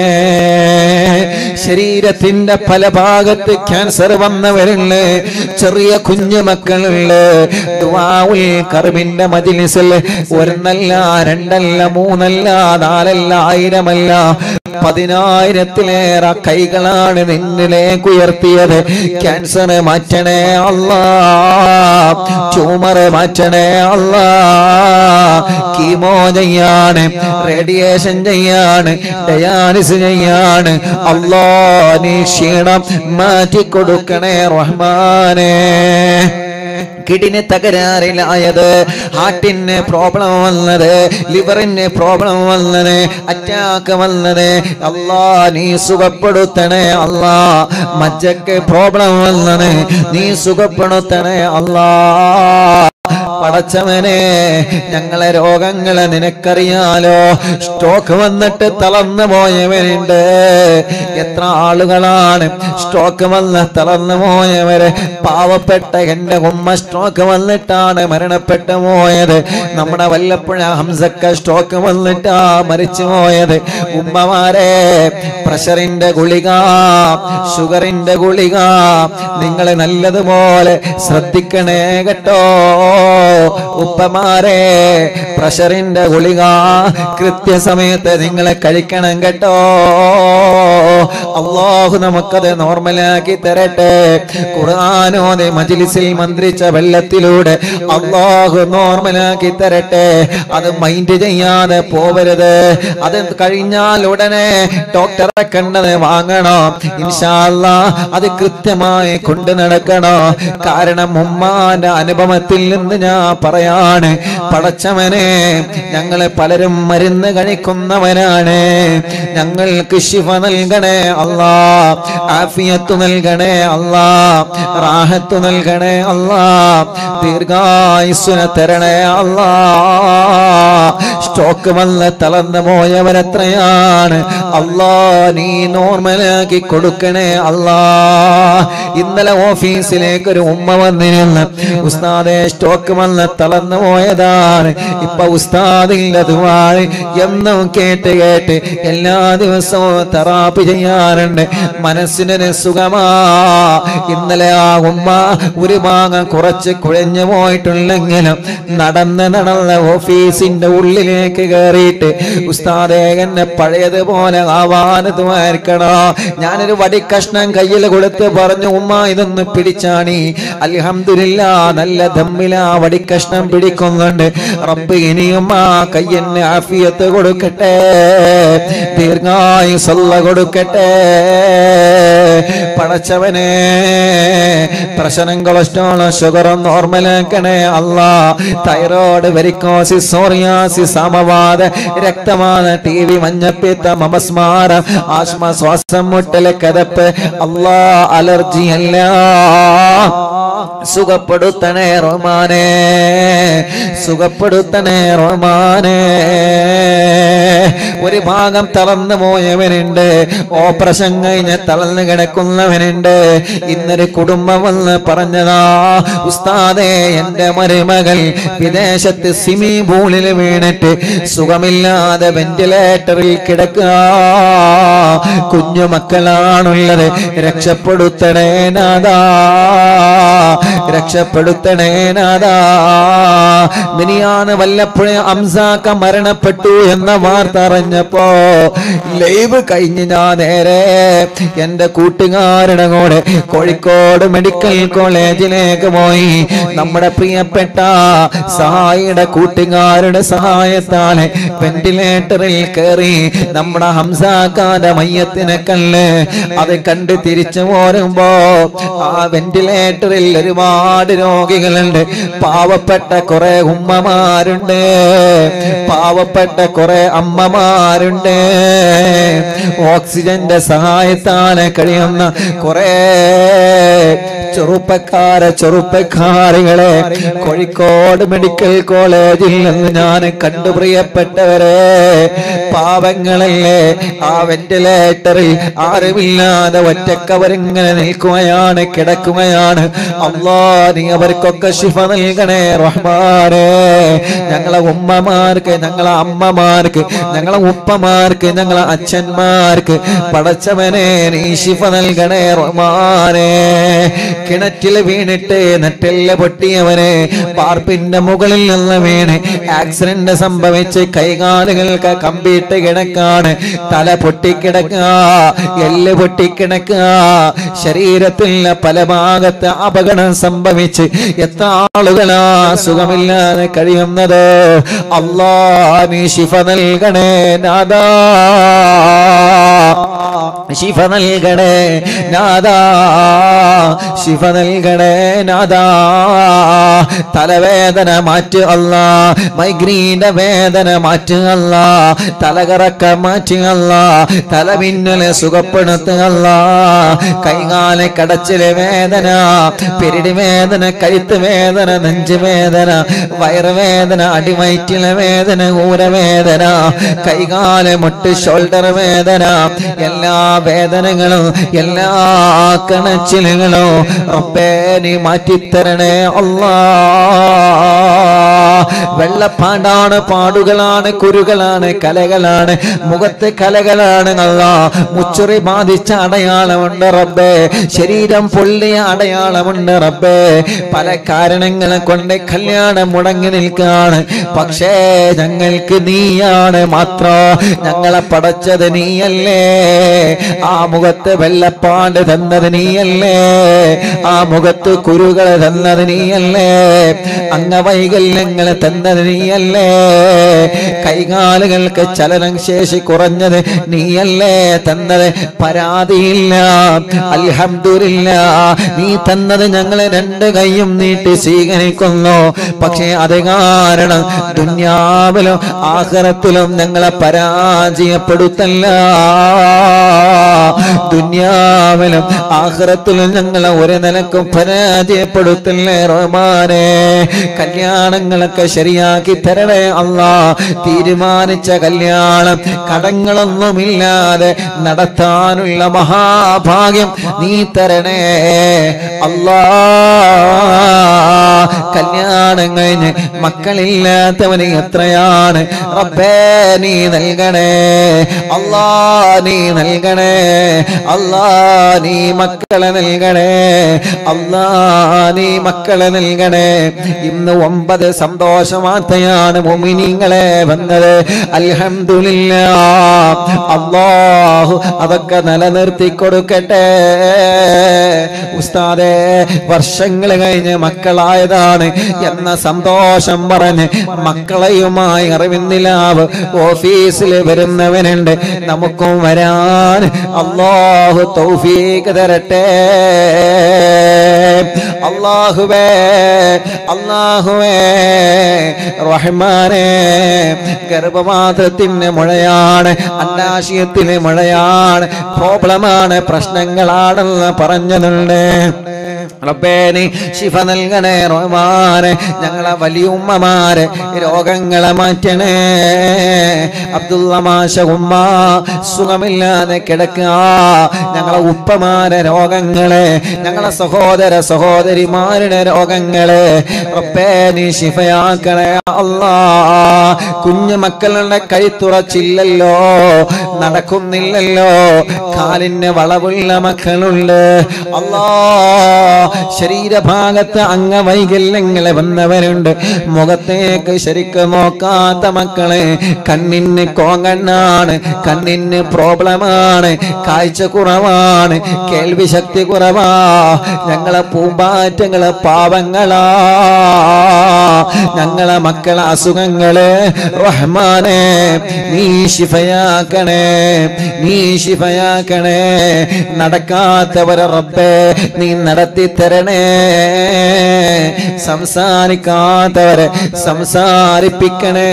ശരീരത്തിന്റെ പല ഭാഗത്ത് ക്യാൻസർ വന്നവരുണ്ട് ചെറിയ കുഞ്ഞു മക്കളുണ്ട് ദുആഉൽ കർബിന്റെ മജിലിസിൽ ഒരെണ്ണല്ല രണ്ടല്ല മൂന്നല്ല നാലല്ല ആയിരമല്ല പതിനായിരത്തിലേറെ കൈകളാണ് നിന്നിലേക്ക് ഉയർത്തിയത് ക്യാൻസർ മാറ്റണേ അല്ലാ ട്യൂമർ മാറ്റണേ അല്ലാ കീമോ ചെയ്യാണ് റേഡിയേഷൻ ചെയ്യാണ് ഡയാലിസ് ചെയ്യാണ് അല്ലാ നീ ക്ഷീണം മാറ്റിക്കൊടുക്കണേ റഹ്മാനേ കിഡിന് തകരാറിലായത് ഹാർട്ടിന് പ്രോബ്ലം വന്നത് ലിവറിന് പ്രോബ്ലം വന്നത് അറ്റാക്ക് വന്നത് അല്ലാ നീ സുഖപ്പെടുത്തണേ അല്ലാ മജ്ജക്ക് പ്രോബ്ലം വന്നത് നീ സുഖപ്പെടുത്തണേ അല്ലാ പടച്ചവനെ ഞങ്ങളെ രോഗങ്ങളെ നിനക്കറിയാലോ സ്ട്രോക്ക് വന്നിട്ട് തളർന്നു പോയവരുണ്ട് എത്ര ആളുകളാണ് സ്ട്രോക്ക് വന്ന് തളർന്നു പോയവര് പാവപ്പെട്ട എന്റെ ഉമ്മ സ്ട്രോക്ക് വന്നിട്ടാണ് മരണപ്പെട്ടു പോയത് നമ്മുടെ വല്ലപ്പുഴ ഹംസക്ക സ്ട്രോക്ക് വന്നിട്ടാ മരിച്ചു പോയത് ഉമ്മമാരെ പ്രഷറിന്റെ ഗുളിക ഷുഗറിന്റെ ഗുളിക നിങ്ങൾ നല്ലതുപോലെ ശ്രദ്ധിക്കണേ കേട്ടോ ഉപ്പമാരെ പ്രഷറിന്റെ ഗുളിക കൃത്യസമയത്ത് നിങ്ങളെ കഴിക്കണം കേട്ടോ അള്ളാഹു നമുക്കത് നോർമലാക്കി തരട്ടെ ഖുർആാനോടെ മജിലിസിൽ മന്ത്രിച്ച വെള്ളത്തിലൂടെ അള്ളാഹു നോർമലാക്കി തരട്ടെ അത് മൈൻഡ് ചെയ്യാതെ പോവരുത് അത് കഴിഞ്ഞാൽ ഉടനെ ഡോക്ടറെ കണ്ടത് വാങ്ങണോ ഇൻഷാല്ല അത് കൃത്യമായി കൊണ്ടു നടക്കണോ കാരണം ഉമ്മാന്റെ അനുഭവത്തിൽ നിന്ന് ഞാൻ പറയാണ് പടച്ചവനെ ഞങ്ങളെ പലരും മരുന്ന് കഴിക്കുന്നവരാണ് ഞങ്ങൾക്ക് ശിവ നൽകണേ അല്ലാ ആഫിയത്ത് നൽകണേ അല്ലാ റാഹത്ത് നൽകണേ അല്ലാ ദീർഘായുസ്സുനെ തരണേ അല്ലാ സ്റ്റോക്ക് വന്ന് തളർന്നു പോയവരെത്രയാണ് അല്ലാ നീ നോർമലാക്കി കൊടുക്കണേ അല്ലാ ഇന്നലെ ഓഫീസിലേക്ക് ഒരു ഉമ്മ വന്നിരുന്ന് ഉസ്താദെ സ്റ്റോക്ക് വന്ന് തളർന്നു പോയതാണ് ഇപ്പൊ ഉസ്താദിന്റെ ദുവാഴ് എന്നും കേട്ട് കേട്ട് എല്ലാ ദിവസവും തെറാപ്പി ചെയ്യാറുണ്ട് മനസ്സിനൊരു സുഖമാ ഇന്നലെ ആ ഉമ്മ ഒരു ഭാഗം കുറച്ച് കുഴഞ്ഞു പോയിട്ടുണ്ടെങ്കിലും നടന്ന് നടന്ന ഓഫീസിന്റെ ഉള്ളിലേക്ക് കയറിയിട്ട് ഉസ്താദെ എന്നെ പഴയതുപോലെ ആവാനതുമായിരിക്കണോ ഞാനൊരു വടിക്കഷ്ണം കയ്യിൽ കൊടുത്ത് പറഞ്ഞു ഉമ്മ ഇതൊന്ന് പിടിച്ചാണി അൽഹംദുലില്ലാ നല്ല ദമ്മില വടിക്കഷ്ണം പിടിക്കുന്നുണ്ട് റബ്ബ് ഇനിയും ആ കയ്യന് ആഫിയത്ത് കൊടുക്കട്ടെ ദീർഘായുസല്ല കൊടുക്കട്ടെ പടച്ചവനെ പ്രഷറും കൊളസ്ട്രോളും ഷുഗറും നോർമലാക്കണേ അല്ല തൈറോയ്ഡ് വെരിക്കോസിസ് സോറിയാസിസ് സമവാദ രക്തമാന ടി വി മഞ്ഞപ്പിത്ത മമസ്മാരം ആസ്മ ശ്വാസം മുട്ടല് കതപ്പ് അല്ലാ അലർജി അല്ല സുഖപ്പെടുത്തണേ റോമാനെ സുഖപ്പെടുത്തണേ റോമാനെ ഒരു ഭാഗം തളർന്നു പോയവനുണ്ട് ഓപ്പറേഷൻ കഴിഞ്ഞ് തളർന്നു കിടക്കുന്നവനുണ്ട് ഇന്നൊരു കുടുംബം വന്ന് പറഞ്ഞതാ ഉസ്താദേ എന്റെ മരുമകൾ വിദേശത്ത് സിമി പൂളിൽ വീണിട്ട് സുഖമില്ലാതെ വെന്റിലേറ്ററിൽ കിടക്കുക കുഞ്ഞു മക്കളാണുള്ളത് രക്ഷപ്പെടുത്തണേ നാദാ രക്ഷപ്പെടുത്തണേ നാദാ മിനിയാണ് വല്ലപ്പോഴും അംസാക്ക മരണപ്പെട്ടു എന്ന വാർത്ത അറിഞ്ഞപ്പോ ലൈവ് കഴിഞ്ഞ് ഞാൻ നേരെ എന്റെ കൂട്ടുകാരുടെ കൂടെ കോഴിക്കോട് മെഡിക്കൽ കോളേജിലേക്ക് പോയി നമ്മുടെ പ്രിയപ്പെട്ട സഹായിയുടെ കൂട്ടുകാരുടെ സഹായത്താല് വെന്റിലേറ്ററിൽ കയറി നമ്മുടെ ഹംസാക്കാന്റെ മയ്യത്തിനെ കല്ല് അത് കണ്ട് തിരിച്ചു പോരുമ്പോ ആ വെന്റിലേറ്ററിൽ ഒരുപാട് രോഗികളുണ്ട് പാവപ്പെട്ട കുറെ ഉമ്മമാരുണ്ട് പാവപ്പെട്ട കുറെ അമ്മമാരുണ്ട് ഓക്സിജന്റെ സഹായത്താലെ കഴിയുന്ന കുറെ ചെറുപ്പക്കാരെ ചെറുപ്പക്കാരികളെ കോഴിക്കോട് മെഡിക്കൽ കോളേജിൽ നിന്ന് ഞാൻ കണ്ടു പ്രിയപ്പെട്ടവരെ പാവങ്ങളല്ലേ ആ വെന്റിലേറ്ററിൽ ആരുമില്ലാതെ ഒറ്റക്കവരിങ്ങനെ നിൽക്കുകയാണ് കിടക്കുകയാണ് അള്ളാ നീ അവർക്കൊക്കെ ശിഫ നൽകണേ റഹ്മാനെ ഞങ്ങളെ ഉമ്മമാർക്ക് ഞങ്ങളെ അമ്മമാർക്ക് ഞങ്ങളെ ഉപ്പമാർക്ക് ഞങ്ങളെ അച്ഛന്മാർക്ക് പടച്ചവനെ നീ ശിഫ നൽകണേ റഹ്മാനെ കിണറ്റിൽ വീണിട്ട് നെറ്റെല്ല് പൊട്ടിയവനെ പാർപ്പിന്റെ മുകളിൽ നിന്ന് വീണ് ആക്സിഡന്റ് സംഭവിച്ച് കൈകാലുകൾക്ക് കമ്പിയിട്ട് കിടക്കാണ് തല പൊട്ടിക്കിടക്കുക എല്ല് പൊട്ടിക്കിടക്കുക ശരീരത്തിൽ പല ഭാഗത്ത് അപകടം സംഭവിച്ച് എത്ര ആളുകളാ സുഖമില്ലാതെ കഴിയുന്നത് അല്ലാ നീ ശിഫ നൽകണേ നാദാ ശിഫ നൽകണേ നാദാ ശിഫ നൽകണേ നാദാ തലവേദന മാറ്റ് അല്ല മൈഗ്രീന്റെ വേദന മാറ്റ് അല്ല തലകറക്ക മാറ്റി അല്ല തലമിന്നലെ സുഖപ്പെടുത്തുക അല്ല കൈകാലെ കടച്ചിലെ വേദന പെരിടി വേദന കഴുത്ത് വേദന നെഞ്ച് വേദന വയറുവേദന അടിവയറ്റിലെ വേദന ഊരവേദന കൈകാല് മുട്ട് ഷോൾഡർ വേദന എല്ലാ വേദനകളും എല്ലാ കണച്ചിലുകളും റബ്ബേ നീ മാറ്റിത്തരണേ അല്ലാ വെള്ളപ്പാണ്ടാണ് പാടുകളാണ് കുരുകളാണ് കലകളാണ് മുഖത്ത് കലകളാണ് നല്ല മുച്ചുറി ബാധിച്ച അടയാളമുണ്ട് റബ്ബേ ശരീരം പൊള്ളിയ അടയാളമുണ്ട് റബ്ബേ പല കാരണങ്ങളെ കൊണ്ട് കല്യാണം മുടങ്ങി നിൽക്കാണ് പക്ഷേ ഞങ്ങൾക്ക് നീയാണ് മാത്രം ഞങ്ങളെ പടച്ചത് നീയല്ലേ ആ മുഖത്ത് വെള്ളപ്പാണ്ട് തന്നത് നീയല്ലേ ആ മുഖത്ത് കുരുകൾ തന്നത് നീയല്ലേ അംഗവൈകല്യങ്ങൾ തന്നത് നീയല്ലേ കൈകാലുകൾക്ക് ചലനം ശേഷി കുറഞ്ഞത് നീയല്ലേ തന്നത് പരാതിയില്ല അൽഹംദുലില്ല നീ തന്നത് ഞങ്ങളെ രണ്ട് കൈയും നീട്ടി സ്വീകരിക്കുന്നു പക്ഷേ അത് കാരണം ദുന്യാവിലും ആഹ്റത്തിലും ഞങ്ങളെ പരാജയപ്പെടുത്തല്ല ദുന്യാവിലും ആഹ്റത്തിലും ഞങ്ങളെ ഒരു നിലക്കും പരാജയപ്പെടുത്തല്ലേ റഹ്മാനെ കല്യാണങ്ങളൊക്കെ ശരിയാക്കി തരണേ അല്ലാ തീരുമാനിച്ച കല്യാണം കടങ്ങളൊന്നുമില്ലാതെ നടത്താനുള്ള മഹാഭാഗ്യം നീ തരണേ അല്ലാ കല്യാണം കഴിഞ്ഞ് മക്കളില്ലാത്തവന് എത്രയാണ് റബ്ബേ നീ നൽകണേ അല്ലാ നീ നൽകണേ അല്ലാ നീ മക്കളെ നൽകണേ അല്ലാ നീ മക്കളെ നൽകണേ ഇന്ന് ഒമ്പത് സന്തോഷ വാർത്തയാണ് മുമിനിങ്ങളെ വന്നത് അൽഹംദുലില്ല അല്ലാഹു അതൊക്കെ നിലനിർത്തി കൊടുക്കട്ടെ ഉസ്താദേ വർഷങ്ങൾ കഴിഞ്ഞ് മക്കളായതാണ് എന്ന സന്തോഷം പറഞ്ഞ് മക്കളെയുമായി അറിവിന്നിലാവ് ഓഫീസിൽ വരുന്നവനുണ്ട് നമുക്കും വരാൻ അള്ളാഹു തൗഫീക്ക് തരട്ടെ അള്ളാഹുവേ അള്ളാഹുവേ റഹ്മാനെ ഗർഭപാത്രത്തിന് മുഴയാണ് അന്നാശയത്തിന് മുഴയാണ് പ്രോബ്ലമാണ് പ്രശ്നങ്ങളാണെന്ന് പറഞ്ഞതുണ്ട് റബ്ബേ നീ ശിഫ നൽകണേ റഹ്മാനെ ഞങ്ങളെ വലിയ ഉമ്മമാരെ രോഗങ്ങളെ മാറ്റണേ അബ്ദുള്ള മാഷ ഉമ്മ സുഖമില്ലാതെ കിടക്കുക ഞങ്ങളെ ഉപ്പമാരെ രോഗങ്ങളെ ഞങ്ങളെ സഹോദര സഹോദരിമാരുടെ രോഗങ്ങളെ റബ്ബേ നീ ശിഫയാക്കണേ അല്ലാ കുഞ്ഞു മക്കളുടെ കൈത്തുറച്ചില്ലല്ലോ നടക്കുന്നില്ലല്ലോ കാലിന് വളവുള്ള മക്കളുണ്ട് അല്ലാ ശരീരഭാഗത്ത് അംഗവൈകല്യങ്ങളെ വന്നവരുണ്ട് മുഖത്തേക്ക് ശരിക്കും നോക്കാത്ത മക്കളെ കണ്ണിന് കോങ്കണ്ണാണ് കണ്ണിന് പ്രോബ്ലമാണ് കാഴ്ച കുറവാണ് കേൾവി ശക്തി കുറവാ ഞങ്ങളെ പൂമ്പാറ്റങ്ങളെ പാവങ്ങളാ ഞങ്ങളെ മക്കളെ അസുഖങ്ങള് റഹ്മാനെ നീ ശിഫയാക്കണേ നീ ശിഫയാക്കണേ നടക്കാത്തവരെ റബ്ബേ നീ നടത്തി തരണേ സംസാരിക്കാത്തവരെ സംസാരിപ്പിക്കണേ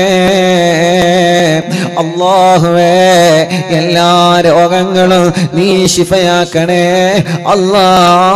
അള്ളാഹുവേ എല്ലാ രോഗങ്ങളും നീ ശിഫയാക്കണേ അല്ലാ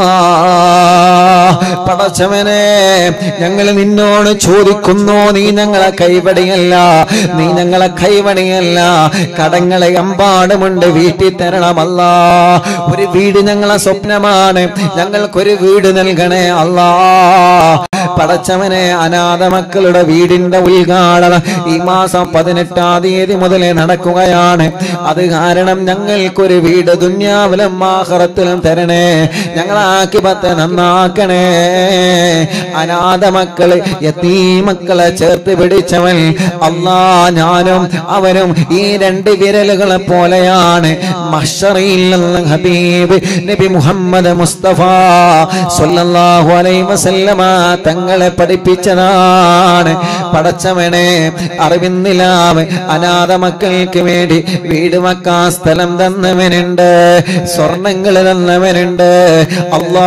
പടച്ചവനെ ഞങ്ങൾ നിന്നോട് ചോദിക്കുന്നു നീ ഞങ്ങളെ കൈവടിയല്ല നീ ഞങ്ങളെ കൈവടിയല്ല കടങ്ങളെ എമ്പാടുമുണ്ട് വീട്ടിൽ തരണമല്ല ഒരു വീട് ഞങ്ങളെ സ്വപ്നമാണ് ഞങ്ങൾക്കൊരു വീട് നൽകണേ അല്ലാ പടച്ചവനെ അനാഥ മക്കളുടെ വീടിന്റെ ഉദ്ഘാടനം ഈ മാസം പതിനെട്ടാം തീയതി മുതൽ നടക്കുകയാണ് അത് കാരണം ഞങ്ങൾക്കൊരു വീട് ദുന്യാവിലും ആഹ്റത്തിലും തരണേ ഞങ്ങളാക്കി പത്ത് നന്നാക്കണേ അനാഥ മക്കള് യത്തീമക്കളെ ചേർത്ത് പിടിച്ചവൻ അല്ലാ ഞാനും അവനും ഈ രണ്ട് വിരലുകളെ പോലെയാണ് മഹ്ശറിൽ നിന്ന് ഹബീബ് നബി മുഹമ്മദ് മുസ്തഫ സല്ലല്ലാഹു അലൈഹി വസല്ലമ തങ്ങളെ പഠിപ്പിച്ചതാണ് പടച്ചവനെ അറിവിന്നിലാവ് അനാഥ മക്കൾക്ക് വേണ്ടി വീട് വെക്കാൻ സ്ഥലം തന്നവനുണ്ട് സ്വർണങ്ങൾ തന്നവനുണ്ട് അല്ലാ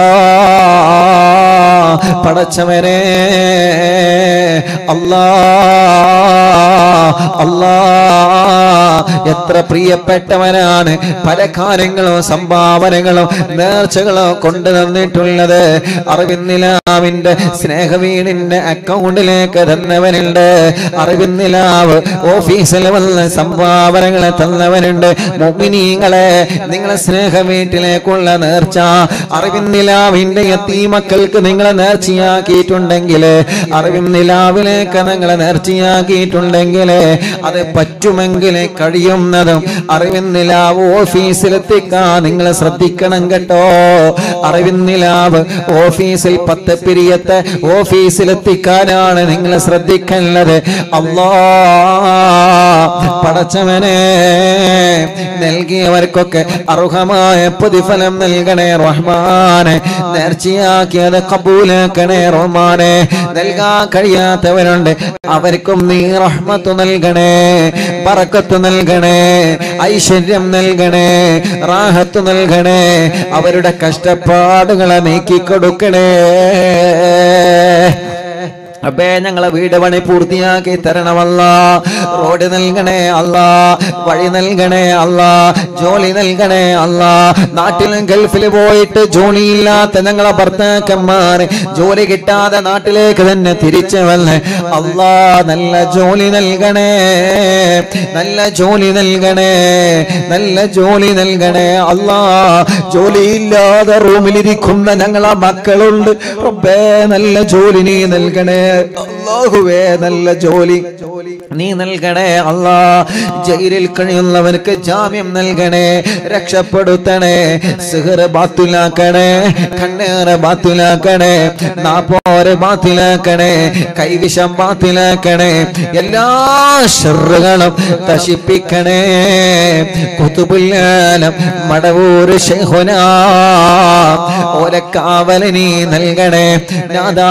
പടച്ചവനെ അല്ലാ അല്ലാ എത്ര പ്രിയപ്പെട്ടവനാണ് പല കാര്യങ്ങളും സംഭാവനകളും നേർച്ചകളും കൊണ്ടു തന്നിട്ടുള്ളത് അറിവിന്നിലാവിന്റെ സ്നേഹവീടിന്റെ അക്കൗണ്ടിലേക്ക് തന്നവനുണ്ട് അറിവിന്നിലാവ് ഓഫീസിൽ വന്ന് സംഭാവനകളെ തന്നവനുണ്ട് മുമിനീങ്ങളെ നിങ്ങളെ സ്നേഹ വീട്ടിലേക്കുള്ള നേർച്ച അറിവിന്നിലാവിന്റെ എത്തി മക്കൾക്ക് നിങ്ങളെ നേർച്ചയാക്കിയിട്ടുണ്ടെങ്കിൽ അറിവിന്നിലാവിലേക്ക് നിങ്ങളെ നേർച്ചയാക്കിയിട്ടുണ്ടെങ്കിൽ അത് പറ്റുമെങ്കിൽ കഴിയുന്നതും അറിവിന്നിലാവ് ഓഫീസിലെത്തിക്കാൻ നിങ്ങൾ ശ്രദ്ധിക്കണം കേട്ടോ അറിവിന്നിലാവ് ഓഫീസിൽ പത്ത് പിരിയത്തെ ഓഫീസിലെത്തിക്കാനാണ് നിങ്ങൾ ശ്രദ്ധിക്കേണ്ടത് അല്ലാ പടച്ചവനെ നൽകിയവർക്കൊക്കെ അർഹമായ പ്രതിഫലം നൽകണേ റഹ്മാനെ നേർച്ചയാക്കിയത് കബൂലാക്കണേ റഹ്മാനെ നൽകാൻ കഴിയാത്തവരുണ്ട് അവർക്കും നീ റഹ്മത്ത് നൽകണേ പറക്കത്ത് നൽകണേ ഐശ്വര്യം നൽകണേ റാഹത്ത് നൽകണേ അവരുടെ കഷ്ടപ്പാടുകളെ നീക്കിക്കൊടുക്കണേ അപ്പേ ഞങ്ങളെ വീട് പണി പൂർത്തിയാക്കി തരണമല്ല റോഡ് നൽകണേ അല്ല വഴി നൽകണേ അല്ല ജോലി നൽകണേ അല്ല നാട്ടിലും ഗൾഫിൽ പോയിട്ട് ജോലിയില്ലാത്ത ഞങ്ങളെ ഭർത്താക്കന്മാര് ജോലി കിട്ടാതെ നാട്ടിലേക്ക് തന്നെ തിരിച്ചു വന്ന് അല്ലാ നല്ല ജോലി നൽകണേ നല്ല ജോലി നൽകണേ നല്ല ജോലി നൽകണേ അല്ലാ ജോലിയില്ലാതെ റൂമിലിരിക്കുന്ന ഞങ്ങളെ മക്കളുണ്ട് റബ്ബേ നല്ല ജോലി നീ നൽകണേ അല്ലാഹുവേ നല്ല ജോലി നീ നൽകണേ അല്ലാ ജയിലിൽ കഴിയുന്നവർക്ക് ജാമ്യം നൽകണേ രക്ഷപ്പെടുത്തണേ സിഹർ ബാത്തുലാക്കണേ കണ്ണേറ് ബാത്തുലാക്കണേ നാപ്പോര് ബാത്തിലാക്കണേ കൈവിഷം ബാത്തിലാക്കണേ എല്ലാ ഷറുകളും നശിപ്പിക്കണേ കുത്തുബുല്ലാലം മടവൂര് ശൈഹുന ഓരക്കാവല നീ നൽകണേ നാദാ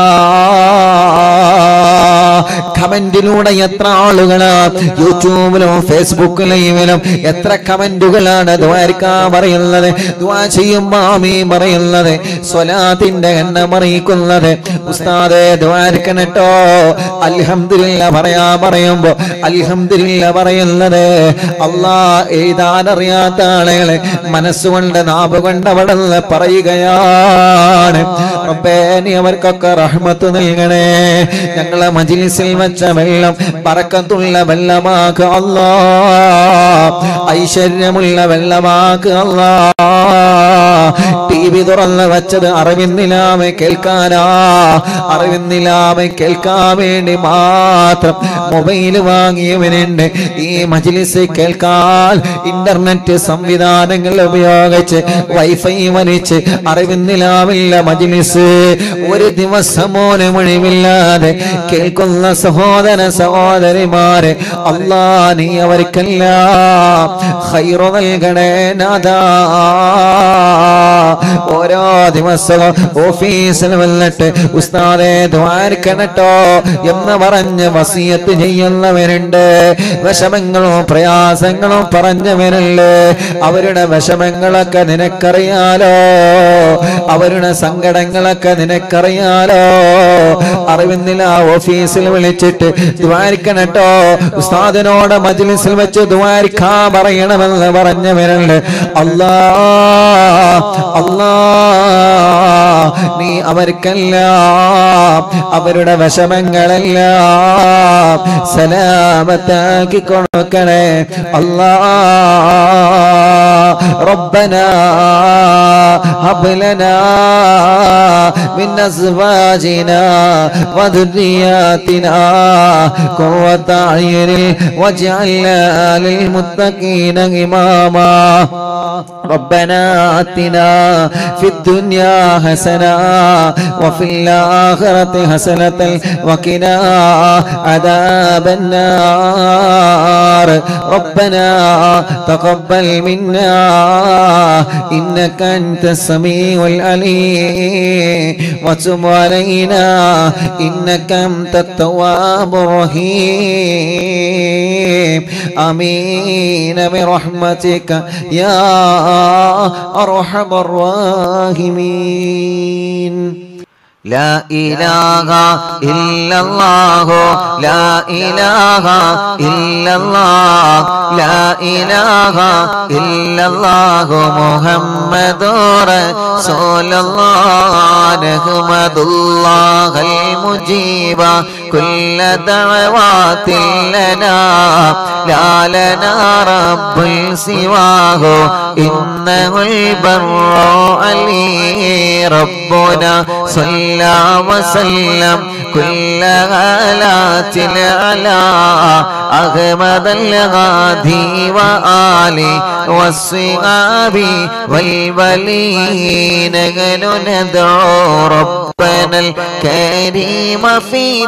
കമന്റിലൂടെ എത്ര ആളുകളാ യൂട്യൂബിലും ഫേസ്ബുക്ക് ലൈവിലും എത്ര കമന്റുകളാണ് ദ്വാരിക്കാ പറയുന്നത് ദ്വാ ചെയ്യുമ്പോ ആമീ പറയുന്നത് സ്വലാത്തിന്റെ എണ്ണം അറിയിക്കുന്നത് ഉസ്താദെ ദ്വാരിക്കണട്ടോ അൽഹംദുലില്ല പറയാ പറയുമ്പോ അൽഹംദുലില്ല പറയുന്നത് അള്ളാ എഴുതാൻ അറിയാത്ത ആളുകളെ മനസ്സുകൊണ്ട് നാവ് കൊണ്ട് അവിടെ നിന്ന് പറയുകയാണ് റബ്ബേ നീ അവർക്കൊക്കെ റഹ്മത്ത് നൽകണേ ഞങ്ങളെ മജിലിസിൽ വെച്ച വെള്ളം പറക്കത്തുള്ള വെള്ളമാക്ക് അല്ലാ ഐശ്വര്യമുള്ള വെള്ളമാക്ക് അല്ലാ ടി വി തുറന്ന് വെച്ചത് അറിവിന്നിലാമെ കേൾക്കാനാ അറിവിന്നിലാമെ കേൾക്കാൻ വേണ്ടി മാത്രം മൊബൈൽ വാങ്ങിയവനുണ്ട് ഈ മജിലിസ് കേൾക്കാൻ ഇന്റർനെറ്റ് സംവിധാനങ്ങൾ ഉപയോഗിച്ച് വൈഫൈ വലിച്ച് അറിവിന്നിലാവില്ല മജിലിസ് ഒരു ദിവസം പോലും ഒഴിവില്ലാതെ കേൾക്കുന്ന സഹോദര സഹോദരിമാരെ അല്ലാ നീ അവർക്കെല്ലാം ഹൈറു നൽകണേ നാദാ ഓരോ ദിവസവും ഓഫീസിൽ വന്നിട്ട് ഉസ്താദെ ദ്വാരക്കണട്ടോ എന്ന് പറഞ്ഞ് വസിയത്ത് ചെയ്യുന്നവരുണ്ട് വിഷമങ്ങളും പ്രയാസങ്ങളും പറഞ്ഞവരല്ലേ അവരുടെ വിഷമങ്ങളൊക്കെ നിനക്കറിയാലോ അവരുടെ സങ്കടങ്ങളൊക്കെ നിനക്കറിയാലോ അറിവിന്നില്ല ഓഫീസിൽ വിളിച്ചിട്ട് ദ്വാരിക്കണട്ടോ ഉസ്താദിനോട് മജ്ലിസിൽ വെച്ച് ദ്വാരിക്കാ പറയണമെന്ന് പറഞ്ഞവരുണ്ട് അല്ലാ അല്ലാ നീ അവർക്കെല്ലാം അവരുടെ വിഷമങ്ങളെല്ലാം സലാമത്താക്കി കൊടുക്കണേ അല്ലാ ربنا هب لنا من أزواجنا وذرياتنا آتنا قرة أعين واجعلنا للمتقين إماما ربنا آتنا في الدنيا حسنة وفي الآخرة حسنة وقنا عذاب النار ربنا تقبل منا إنك أنت السميع العليم وتب علينا إنك أنت التواب الرحيم آمين برحمتك يا أرحم الراحمين لا إله إلا الله لا إله إلا الله لا إله إلا الله محمد رسول الله نحمد الله المجيب كل دعوات لنا لا لنا رب سواه إنه البر علي ربنا صلى وسلم كل آلات على أحمد الغادي وآله والصحاب والولين ندعو ربنا الكريم في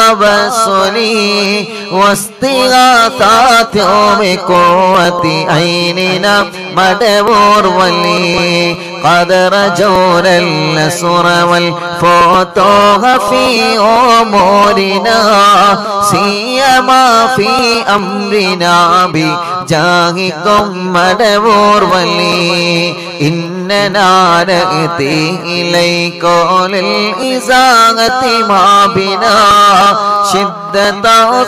تبصري واستغاثات بقوة عيننا مدبور ولي قد رجونا النصر والفتوح في أمورنا سيما في أمرنا بجاهكم مدبور ولي إننا نأتي إليك للإزاغة ما بنا شدة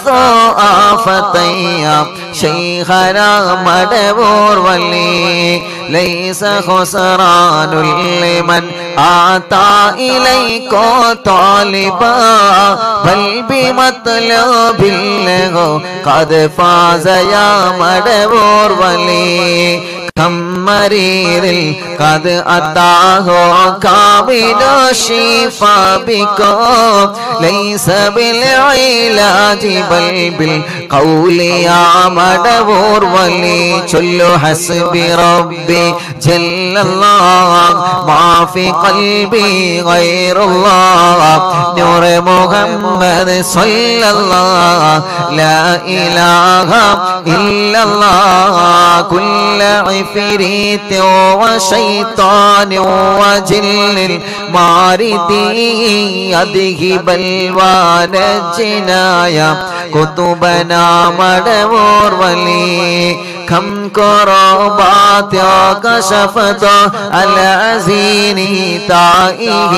ضعافتي شيخنا مدبور ولي ليس خسران لمن أعطى إليك طالبا بل بمطلب له قد فاز يا مدبور ولي كم مريض قد أتاه كامل الشفاء بكم ليس بالعلاج بل بالقول يا مدبور ولي شل حسبي ربي جل الله ما في قلبي غير الله نور محمد صلى الله لا إله إلا الله كل عفريت وشيطان وجل المارد يذهب الوان الجنايا كتبنا مدور ولي كم كربات كشفت العزين تائه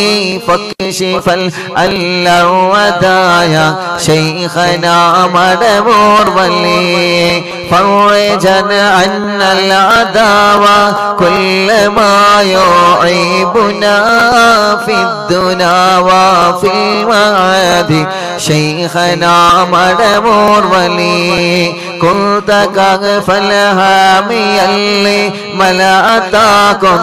فاكشف الودايا شيخنا مدبور ولي فرجا عنا العداوة كل ما يعيبنا في الدنا وفي المعاد شيخنا مدبور ولي كنت كغف الهامي اللي ملأتاكم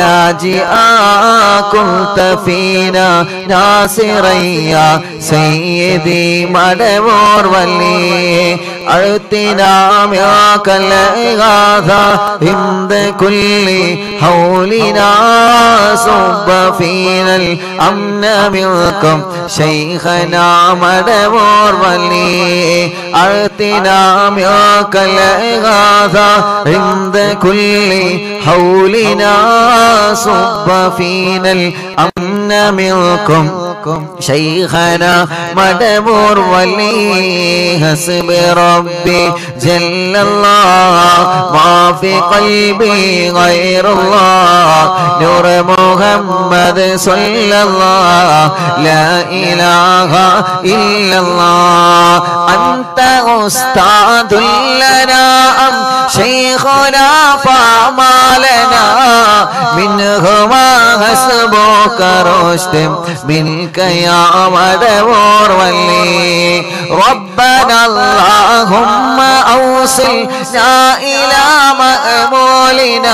لاجئا كنت فينا ناصريا سيدي مدبور ولي أعطنا معك الإغاثة عند كل حولنا صب فينا الأمن منكم شيخنا مدبور ولي أعطنا معك الإغاثة عند كل حولنا صب فينا الأمن منكم شيخنا مدبور ولي حسب ربي جل الله ما في قلبي غير الله نور محمد صلى الله لا إله إلا الله أنت أستاذ لنا أم شيخنا فما لنا منهما حسبك رشد منك يا مدبور ولي ربنا اللهم أوصلنا إلى مأمولنا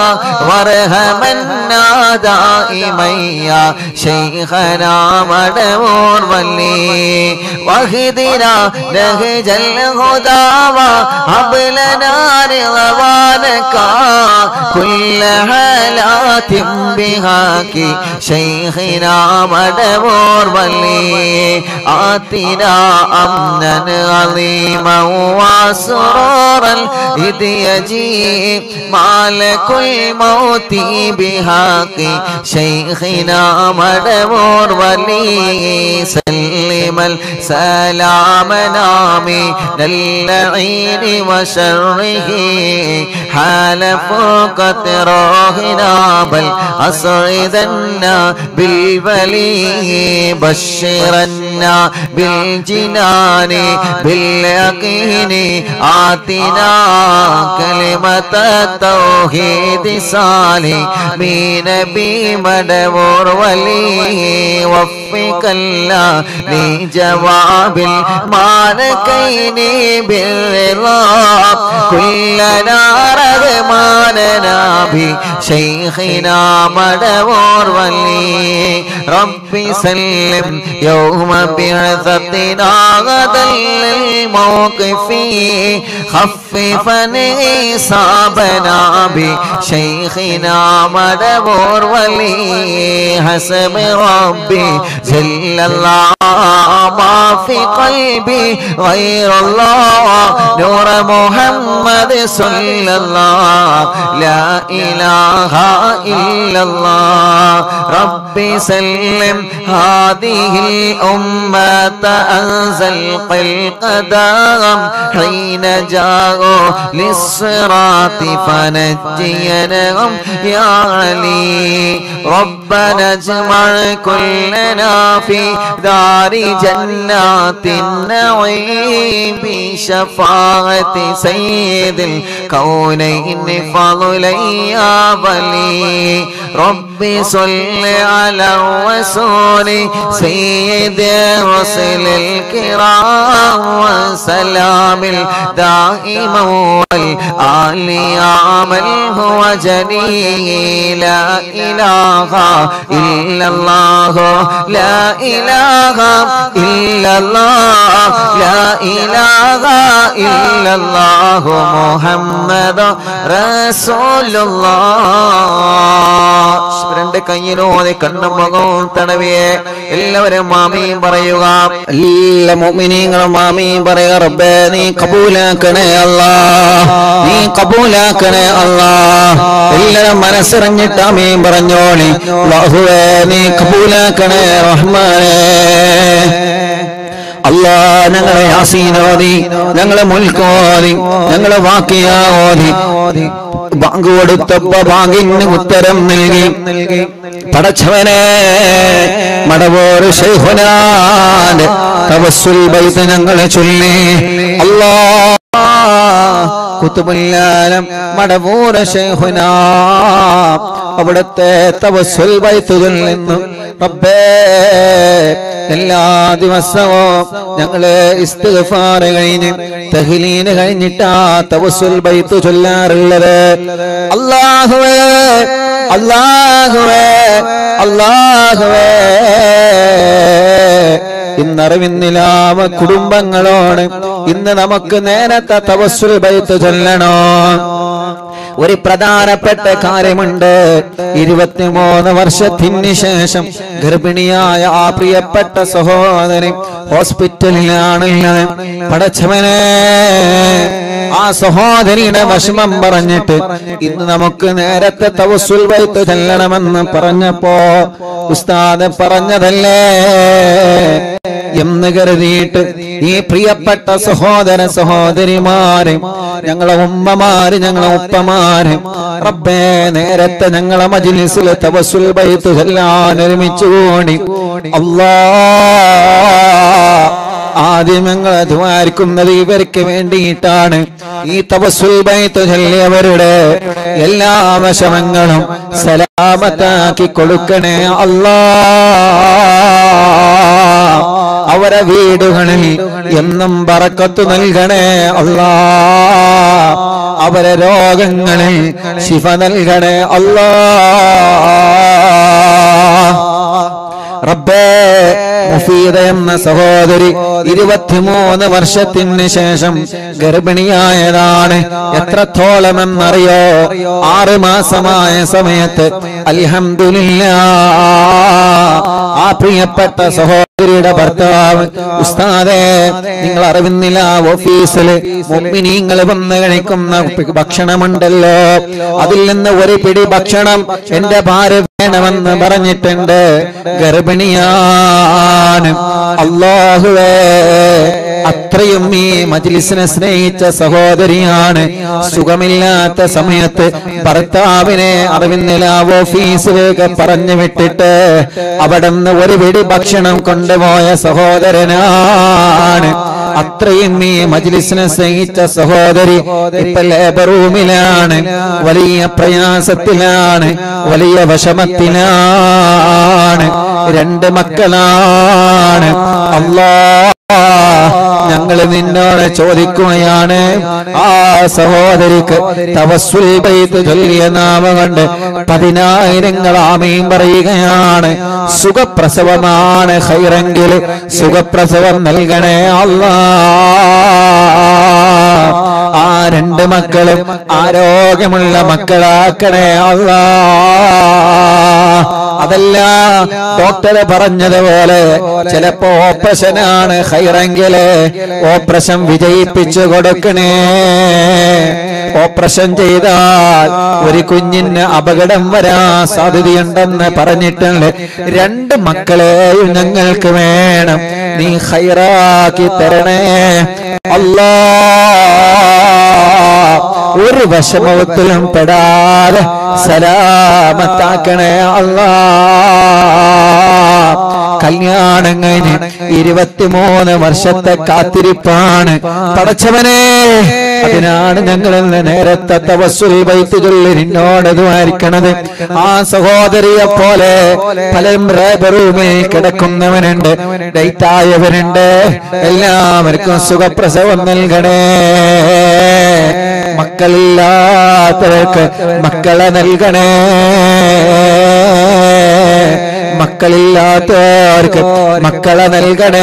وارحمنا دائما يا شيخنا مدبور ولي واهدنا نهج الهدى وهب لنا رضوانك كل حالات بهاك شيخنا مدبور ولي آتنا أمنا عظيما وسرورا إذ يجيء مالك الموت بحق شيخنا مدبور ولي سلم السلام نامي للعين وشره حال فوق روحنا بل أسعدنا بالبلي بشرنا بالجنان باليقين آتنا كلمة التوحيد صالح من نبي مدبور ولي وفق الله لجواب المالكين بالرضا كلنا رغماننا بشيخنا مدبور ولي ربي سلم يوم بعثتنا غدا للموقف خففا إصابنا بشيخنا مدبور ولي حسب ربي جل الله ما في قلبي غير الله نور محمد صلى الله لا إله إلا الله ربي سلم هذه الأمة أنزل القدام حين جاءوا للصراط فنجينهم يا علي ربنا اجمع كلنا في دار جنات النعيم بشفاعة سيد الكونين فضلا يا ولي ربي صل على الرسول سيد الرسل الكرام وسلام الدائم والآل يا من هو جلي لا إله إلا الله لا إله إلا الله لا إله إلا الله محمد رسول الله രണ്ട് കയ്യിലോതെ കണ്ണും മുഖവും തടവിയെ എല്ലാവരും മാമിയും പറയുക എല്ലാ മുഅ്മിനീങ്ങളും ആമീൻ പറയുക റബ്ബേ നീ കബൂലാക്കണേ അല്ലാ നീ കബൂലാക്കണേ അല്ലാ എല്ലാവരും മനസ്സറിഞ്ഞിട്ട് ആമീൻ പറഞ്ഞോളി അല്ലാഹുവേ നീ കബൂലാക്കണേ റഹ്മാനേ അല്ലാ ഞങ്ങളെ യാസീനോദി ഞങ്ങളെ മുൽക്കോതി ഞങ്ങളെ വാക്കിയാവോതി ബാങ്ക് കൊടുത്തപ്പോ ബാങ്കിന് ഉത്തരം നൽകി പടച്ചവനെ മടവോർ ശൈഹുനാന്റെ തവസ്സുൽ ബൈത്ത് ഞങ്ങളെ ചൊല്ലി അല്ലാ കുത്തുബുല്ലാലം മടവൂര ശൈഹുന അവിടുത്തെ തവസ്സുൽ ബൈത്തുകളിൽ നിന്നും റബ്ബേ എല്ലാ ദിവസവും ഞങ്ങള് ഇസ്തിഗ്ഫാർ കഴിഞ്ഞ് തഹ്ലീന് കഴിഞ്ഞിട്ടാ തവസ്സുൽ ബൈത്ത് ചൊല്ലാറുള്ളത് അല്ലാഹുവേ അല്ലാഹുവേ അല്ലാഹുവേ ഇന്നറിവിന്നിലാവ കുടുംബങ്ങളോട് ഇന്ന് നമുക്ക് നേരത്തെ തവസ്സുൽ ബൈത്ത് ചൊല്ലണോ ഒരു പ്രധാനപ്പെട്ട കാര്യമുണ്ട് ഇരുപത്തിമൂന്ന് വർഷത്തിന് ശേഷം ഗർഭിണിയായ ആ പ്രിയപ്പെട്ട സഹോദരൻ ഹോസ്പിറ്റലിലാണുള്ളത് പടച്ചവനെ ആ സഹോദരിയുടെ വിഷമം പറഞ്ഞിട്ട് ഇന്ന് നമുക്ക് നേരത്തെ തവസുൽ വൈത്ത് ചെല്ലണമെന്ന് പറഞ്ഞപ്പോ ഉസ്താദ് പറഞ്ഞതല്ലേ എന്ന് കരുതിയിട്ട് ഈ പ്രിയപ്പെട്ട സഹോദര സഹോദരിമാര് ഞങ്ങളെ ഉമ്മമാര് ഞങ്ങളെ ഉപ്പമാര് റബ്ബേ നേരത്തെ ഞങ്ങളെ മജിലിസിൽ തവസുൽ ബൈത്ത് ചെല്ലാൻ ഒരുമിച്ച് കൂടി അല്ലാ ആദ്യം ഞങ്ങൾ ദ്വാരിക്കുന്നത് ഇവർക്ക് വേണ്ടിയിട്ടാണ് ഈ തപസ്സുൽ ബൈത്ത് ചൊല്ലിയവരുടെ എല്ലാ വശമങ്ങളും സലാമത്താക്കി കൊടുക്കണേ അല്ലാ അവരെ വീടുകളിൽ എന്നും പറക്കത്തു നൽകണേ അല്ലാ അവരെ രോഗങ്ങളിൽ ശിഫ നൽകണേ അല്ലാ റബ്ബേ മുഫീദ എന്ന സഹോദരി ഇരുപത്തിമൂന്ന് വർഷത്തിന് ശേഷം ഗർഭിണിയായതാണ് എത്രത്തോളമെന്നറിയോ ആറ് മാസമായ സമയത്ത് അൽഹംദുലില്ല ആ പ്രിയപ്പെട്ട സഹോദരിയുടെ ഭർത്താവ് ഉസ്താദേ നിങ്ങൾ അറിവുന്നില്ല ഓഫീസിൽ മുമ്പിനീങ്ങൾ വന്ന് കഴിക്കുന്ന ഭക്ഷണമുണ്ടല്ലോ അതിൽ നിന്ന് ഒരു പിടി ഭക്ഷണം എന്റെ ഭാര്യ വേണമെന്ന് പറഞ്ഞിട്ടുണ്ട് ഗർഭിണിയാണ് അള്ളാഹുവേ അത്രയും ഈ മജ്ലിസിനെ സ്നേഹിച്ച സഹോദരിയാണ് സുഖമില്ലാത്ത സമയത്ത് ഭർത്താവിനെ അറിവിന്നില്ല ഓഫീസിലേക്ക് പറഞ്ഞു വിട്ടിട്ട് അവിടെ നിന്ന് ഒരു പിടി ഭക്ഷണം കൊണ്ടുപോയ സഹോദരനാണ് അത്രയും ഈ മജ്ലിസിനെ സ്നേഹിച്ച സഹോദരി ഇപ്പൊ ലേബർ റൂമിലാണ് വലിയ പ്രയാസത്തിലാണ് വലിയ വിഷമത്തിലാണ് രണ്ട് മക്കളാണ് അല്ലാ ഞങ്ങൾ നിന്നോട് ചോദിക്കുകയാണ് ആ സഹോദരിക്ക് തവസ്സുൽ ബൈത്ത് ചൊല്ലിയ നാമം കൊണ്ട് പതിനായിരങ്ങൾ ആമയും പറയുകയാണ് സുഖപ്രസവമാണ് ഹൈറെങ്കിൽ സുഖപ്രസവം നൽകണേ അല്ലാ ആ രണ്ട് മക്കളും ആരോഗ്യമുള്ള മക്കളാക്കണേ അല്ലാ അതല്ല ഡോക്ടർ പറഞ്ഞതുപോലെ ചിലപ്പോ ഓപ്പറേഷനാണ് ഹൈറെങ്കില് ഓപ്പറേഷൻ വിജയിപ്പിച്ചു കൊടുക്കണേ ഓപ്പറേഷൻ ചെയ്താൽ ഒരു കുഞ്ഞിന് അപകടം വരാൻ സാധ്യതയുണ്ടെന്ന് പറഞ്ഞിട്ടുണ്ട് രണ്ട് മക്കളെയും ഞങ്ങൾക്ക് വേണം നീ ഹൈറാക്കി തരണേ അല്ലാ ഒരു വിഷമത്തിലും പെടാതെ സലാമത്താക്കണേ അല്ലാ കല്യാണം കഴിഞ്ഞ് ഇരുപത്തിമൂന്ന് വർഷത്തെ കാത്തിരിപ്പാണ് പടച്ചവനെ അതിനാണ് ഞങ്ങൾ ഇന്ന് നേരത്തെ തവസ്സുൽ ബൈത്ത് ചൊല്ലി നിന്നോട് ദ്വാരിക്കണത് ആ സഹോദരിയെ പോലെ പലരും റൂമിൽ കിടക്കുന്നവനുണ്ട് ഡേറ്റ് ആയവരുണ്ട് എല്ലാവർക്കും സുഖപ്രസവം നൽകണേ മക്കളില്ലാത്തവർക്ക് മക്കളെ നൽകണേ മക്കളില്ലാത്തവർക്ക് മക്കളെ നൽകണേ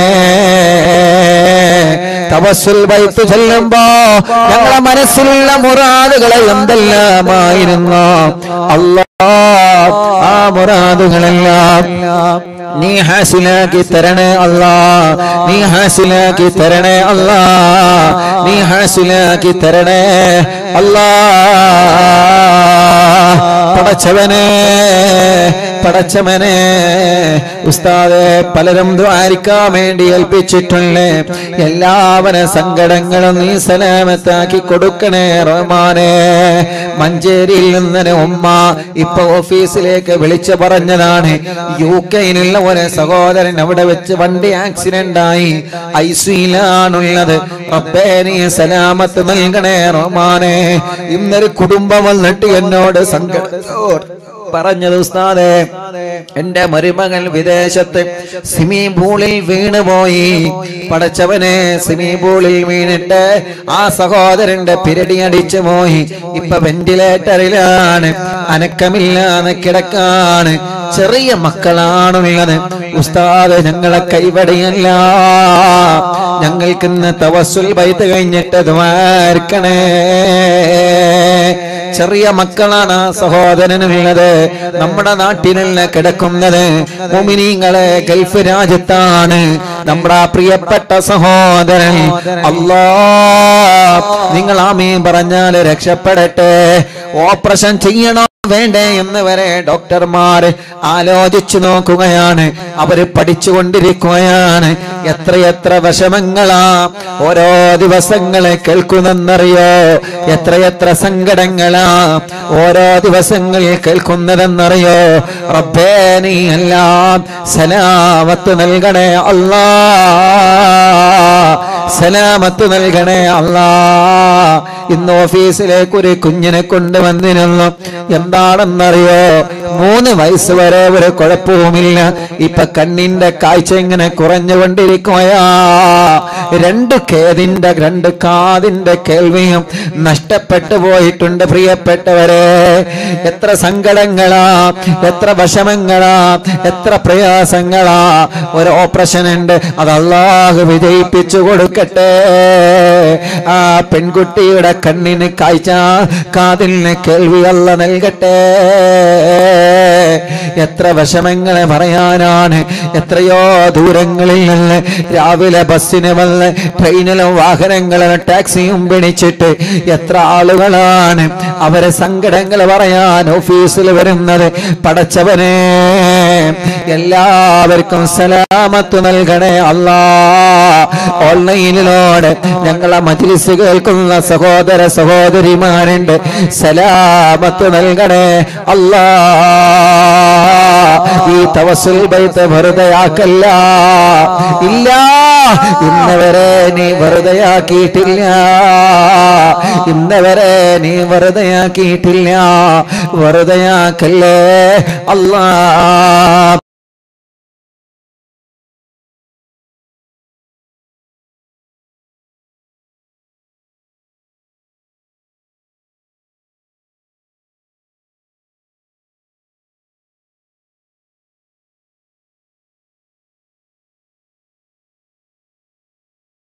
തവസ്സുൽ വൈത്ത് ചെല്ലുമ്പോ ഞങ്ങളെ മനസ്സിലുള്ള മുറാദുകളെ എന്തെല്ലാമായിരുന്നു അല്ലാ ആ മുറാദുകളെല്ലാം നീ ഹാസിലാക്കി തരണേ അല്ലാ നീ ഹാസിലാക്കി തരണേ അല്ലാ നീ ഹാസിലാക്കി തരണേ അല്ലാ പടച്ചവനെ പടച്ചവനെ ഉസ്താദെ പലരും ദ്വാരിക്കാൻ വേണ്ടി ഏൽപ്പിച്ചിട്ടുള്ളേ എല്ലാവരെ സങ്കടങ്ങളും നീ സലാമത്താക്കി കൊടുക്കണേ റഹ്മാനെ മഞ്ചേരിയിൽ നിന്ന് ഉമ്മ ഇപ്പൊ ഓഫീസിലേക്ക് വിളിച്ചു പറഞ്ഞതാണ് യു കെയിലുള്ള ഒരു സഹോദരൻ അവിടെ വെച്ച് വണ്ടി ആക്സിഡന്റ് ആയി ഐസിയിലാണുള്ളത് റബ്ബേ നീ സലാമത്ത് നൽകണേ റഹ്മാനെ ഇന്നൊരു കുടുംബം വന്നിട്ട് എന്നോട് സങ്കടത്തോട് പറഞ്ഞത് ഉസ്താദെ എന്റെ മരുമകൻ വിദേശത്ത് സ്വിമ്മിംഗ് പൂളിൽ വീണുപോയി പടച്ചവനെ സ്വിമ്മിംഗ് പൂളിൽ വീണിട്ട് ആ സഹോദരന്റെ പിരടി അടിച്ചു പോയി ഇപ്പൊ വെന്റിലേറ്ററിലാണ് അനക്കമില്ലാതെ കിടക്കാണ് ചെറിയ മക്കളാണുള്ളത് ഉസ്താദ് ഞങ്ങളെ കൈവടിയല്ല ഞങ്ങൾക്ക് ഇന്ന് തവസ്സുൽ ബൈത്ത് കഴിഞ്ഞിട്ട് ദ്വാർക്കണേ ചെറിയ മക്കളാണ് ആ സഹോദരനുള്ളത് നമ്മുടെ നാട്ടിലല്ല കിടക്കുന്നത് മുമിനീങ്ങളെ ഗൾഫ് രാജ്യത്താണ് നമ്മുടെ ആ പ്രിയപ്പെട്ട സഹോദരൻ അല്ലാ നിങ്ങൾ ആമീൻ പറഞ്ഞാൽ രക്ഷപ്പെടട്ടെ ഓപ്പറേഷൻ ചെയ്യണോ വേണ്ടേ എന്ന് വരെ ഡോക്ടർമാർ ആലോചിച്ചു നോക്കുകയാണ് അവര് പഠിച്ചുകൊണ്ടിരിക്കുകയാണ് എത്രയെത്ര വിഷമങ്ങളാ ഓരോ ദിവസങ്ങളെ കേൾക്കുന്നെന്നറിയോ എത്രയെത്ര സങ്കടങ്ങളാ ഓരോ ദിവസങ്ങൾ കേൾക്കുന്നതെന്നറിയോ റബ്ബേ നീ എല്ലാം സലാമത്ത് നൽകണേ അല്ലാ സലാമത്ത് നൽകണേ അല്ലാ ഇന്ന് ഓഫീസിലേക്ക് ഒരു കുഞ്ഞിനെ കൊണ്ടുവന്നിരുന്നു എന്താണെന്നറിയോ മൂന്ന് വയസ്സ് വരെ ഒരു കുഴപ്പവുമില്ല ഇപ്പൊ കണ്ണിന്റെ കാഴ്ച ഇങ്ങനെ കുറഞ്ഞുകൊണ്ടിരിക്കുകയാ രണ്ട് കേതിന്റെ രണ്ട് കാതിന്റെ കേൾവിയും നഷ്ടപ്പെട്ടു പോയിട്ടുണ്ട് പ്രിയപ്പെട്ടവരെ എത്ര സങ്കടങ്ങളാ എത്ര വിഷമങ്ങളാ എത്ര പ്രയാസങ്ങളാ ഒരു ഓപ്പറേഷൻ ഉണ്ട് അത് അള്ളാഹു വിജയിപ്പിച്ചു കൊടുക്കട്ടെ ആ പെൺകുട്ടിയുടെ കണ്ണിന് കാഴ്ച കാതിന് കേൾവി അല്ല നൽകട്ടെ എത്ര വിഷമങ്ങളെ പറയാനാണ് എത്രയോ ദൂരങ്ങളിൽ നിന്ന് രാവിലെ ബസ്സിന് വന്ന് ട്രെയിനിലും വാഹനങ്ങളിലും ടാക്സിയും പിടിച്ചിട്ട് എത്ര ആളുകളാണ് അവരെ സങ്കടങ്ങൾ പറയാൻ ഓഫീസിൽ വരുന്നത് പടച്ചവനെ എല്ലാവർക്കും സലാമത്ത് നൽകണേ അല്ലാ ഓൺലൈനിലൂടെ ഞങ്ങളെ മജ്ലിസ് കേൾക്കുന്ന സഹോദര സഹോദരിമാരുണ്ട് സലാമത്ത് നൽകണേ അല്ലാ ഈ തവസുൽ ബൈത്ത് വെറുതെയാക്കല്ല ഇല്ല ഇന്നവരെ നീ വെറുതെയാക്കിയിട്ടില്ല ഇന്നവരെ നീ വെറുതെയാക്കിയിട്ടില്ല വെറുതെയാക്കല്ലേ അല്ലാ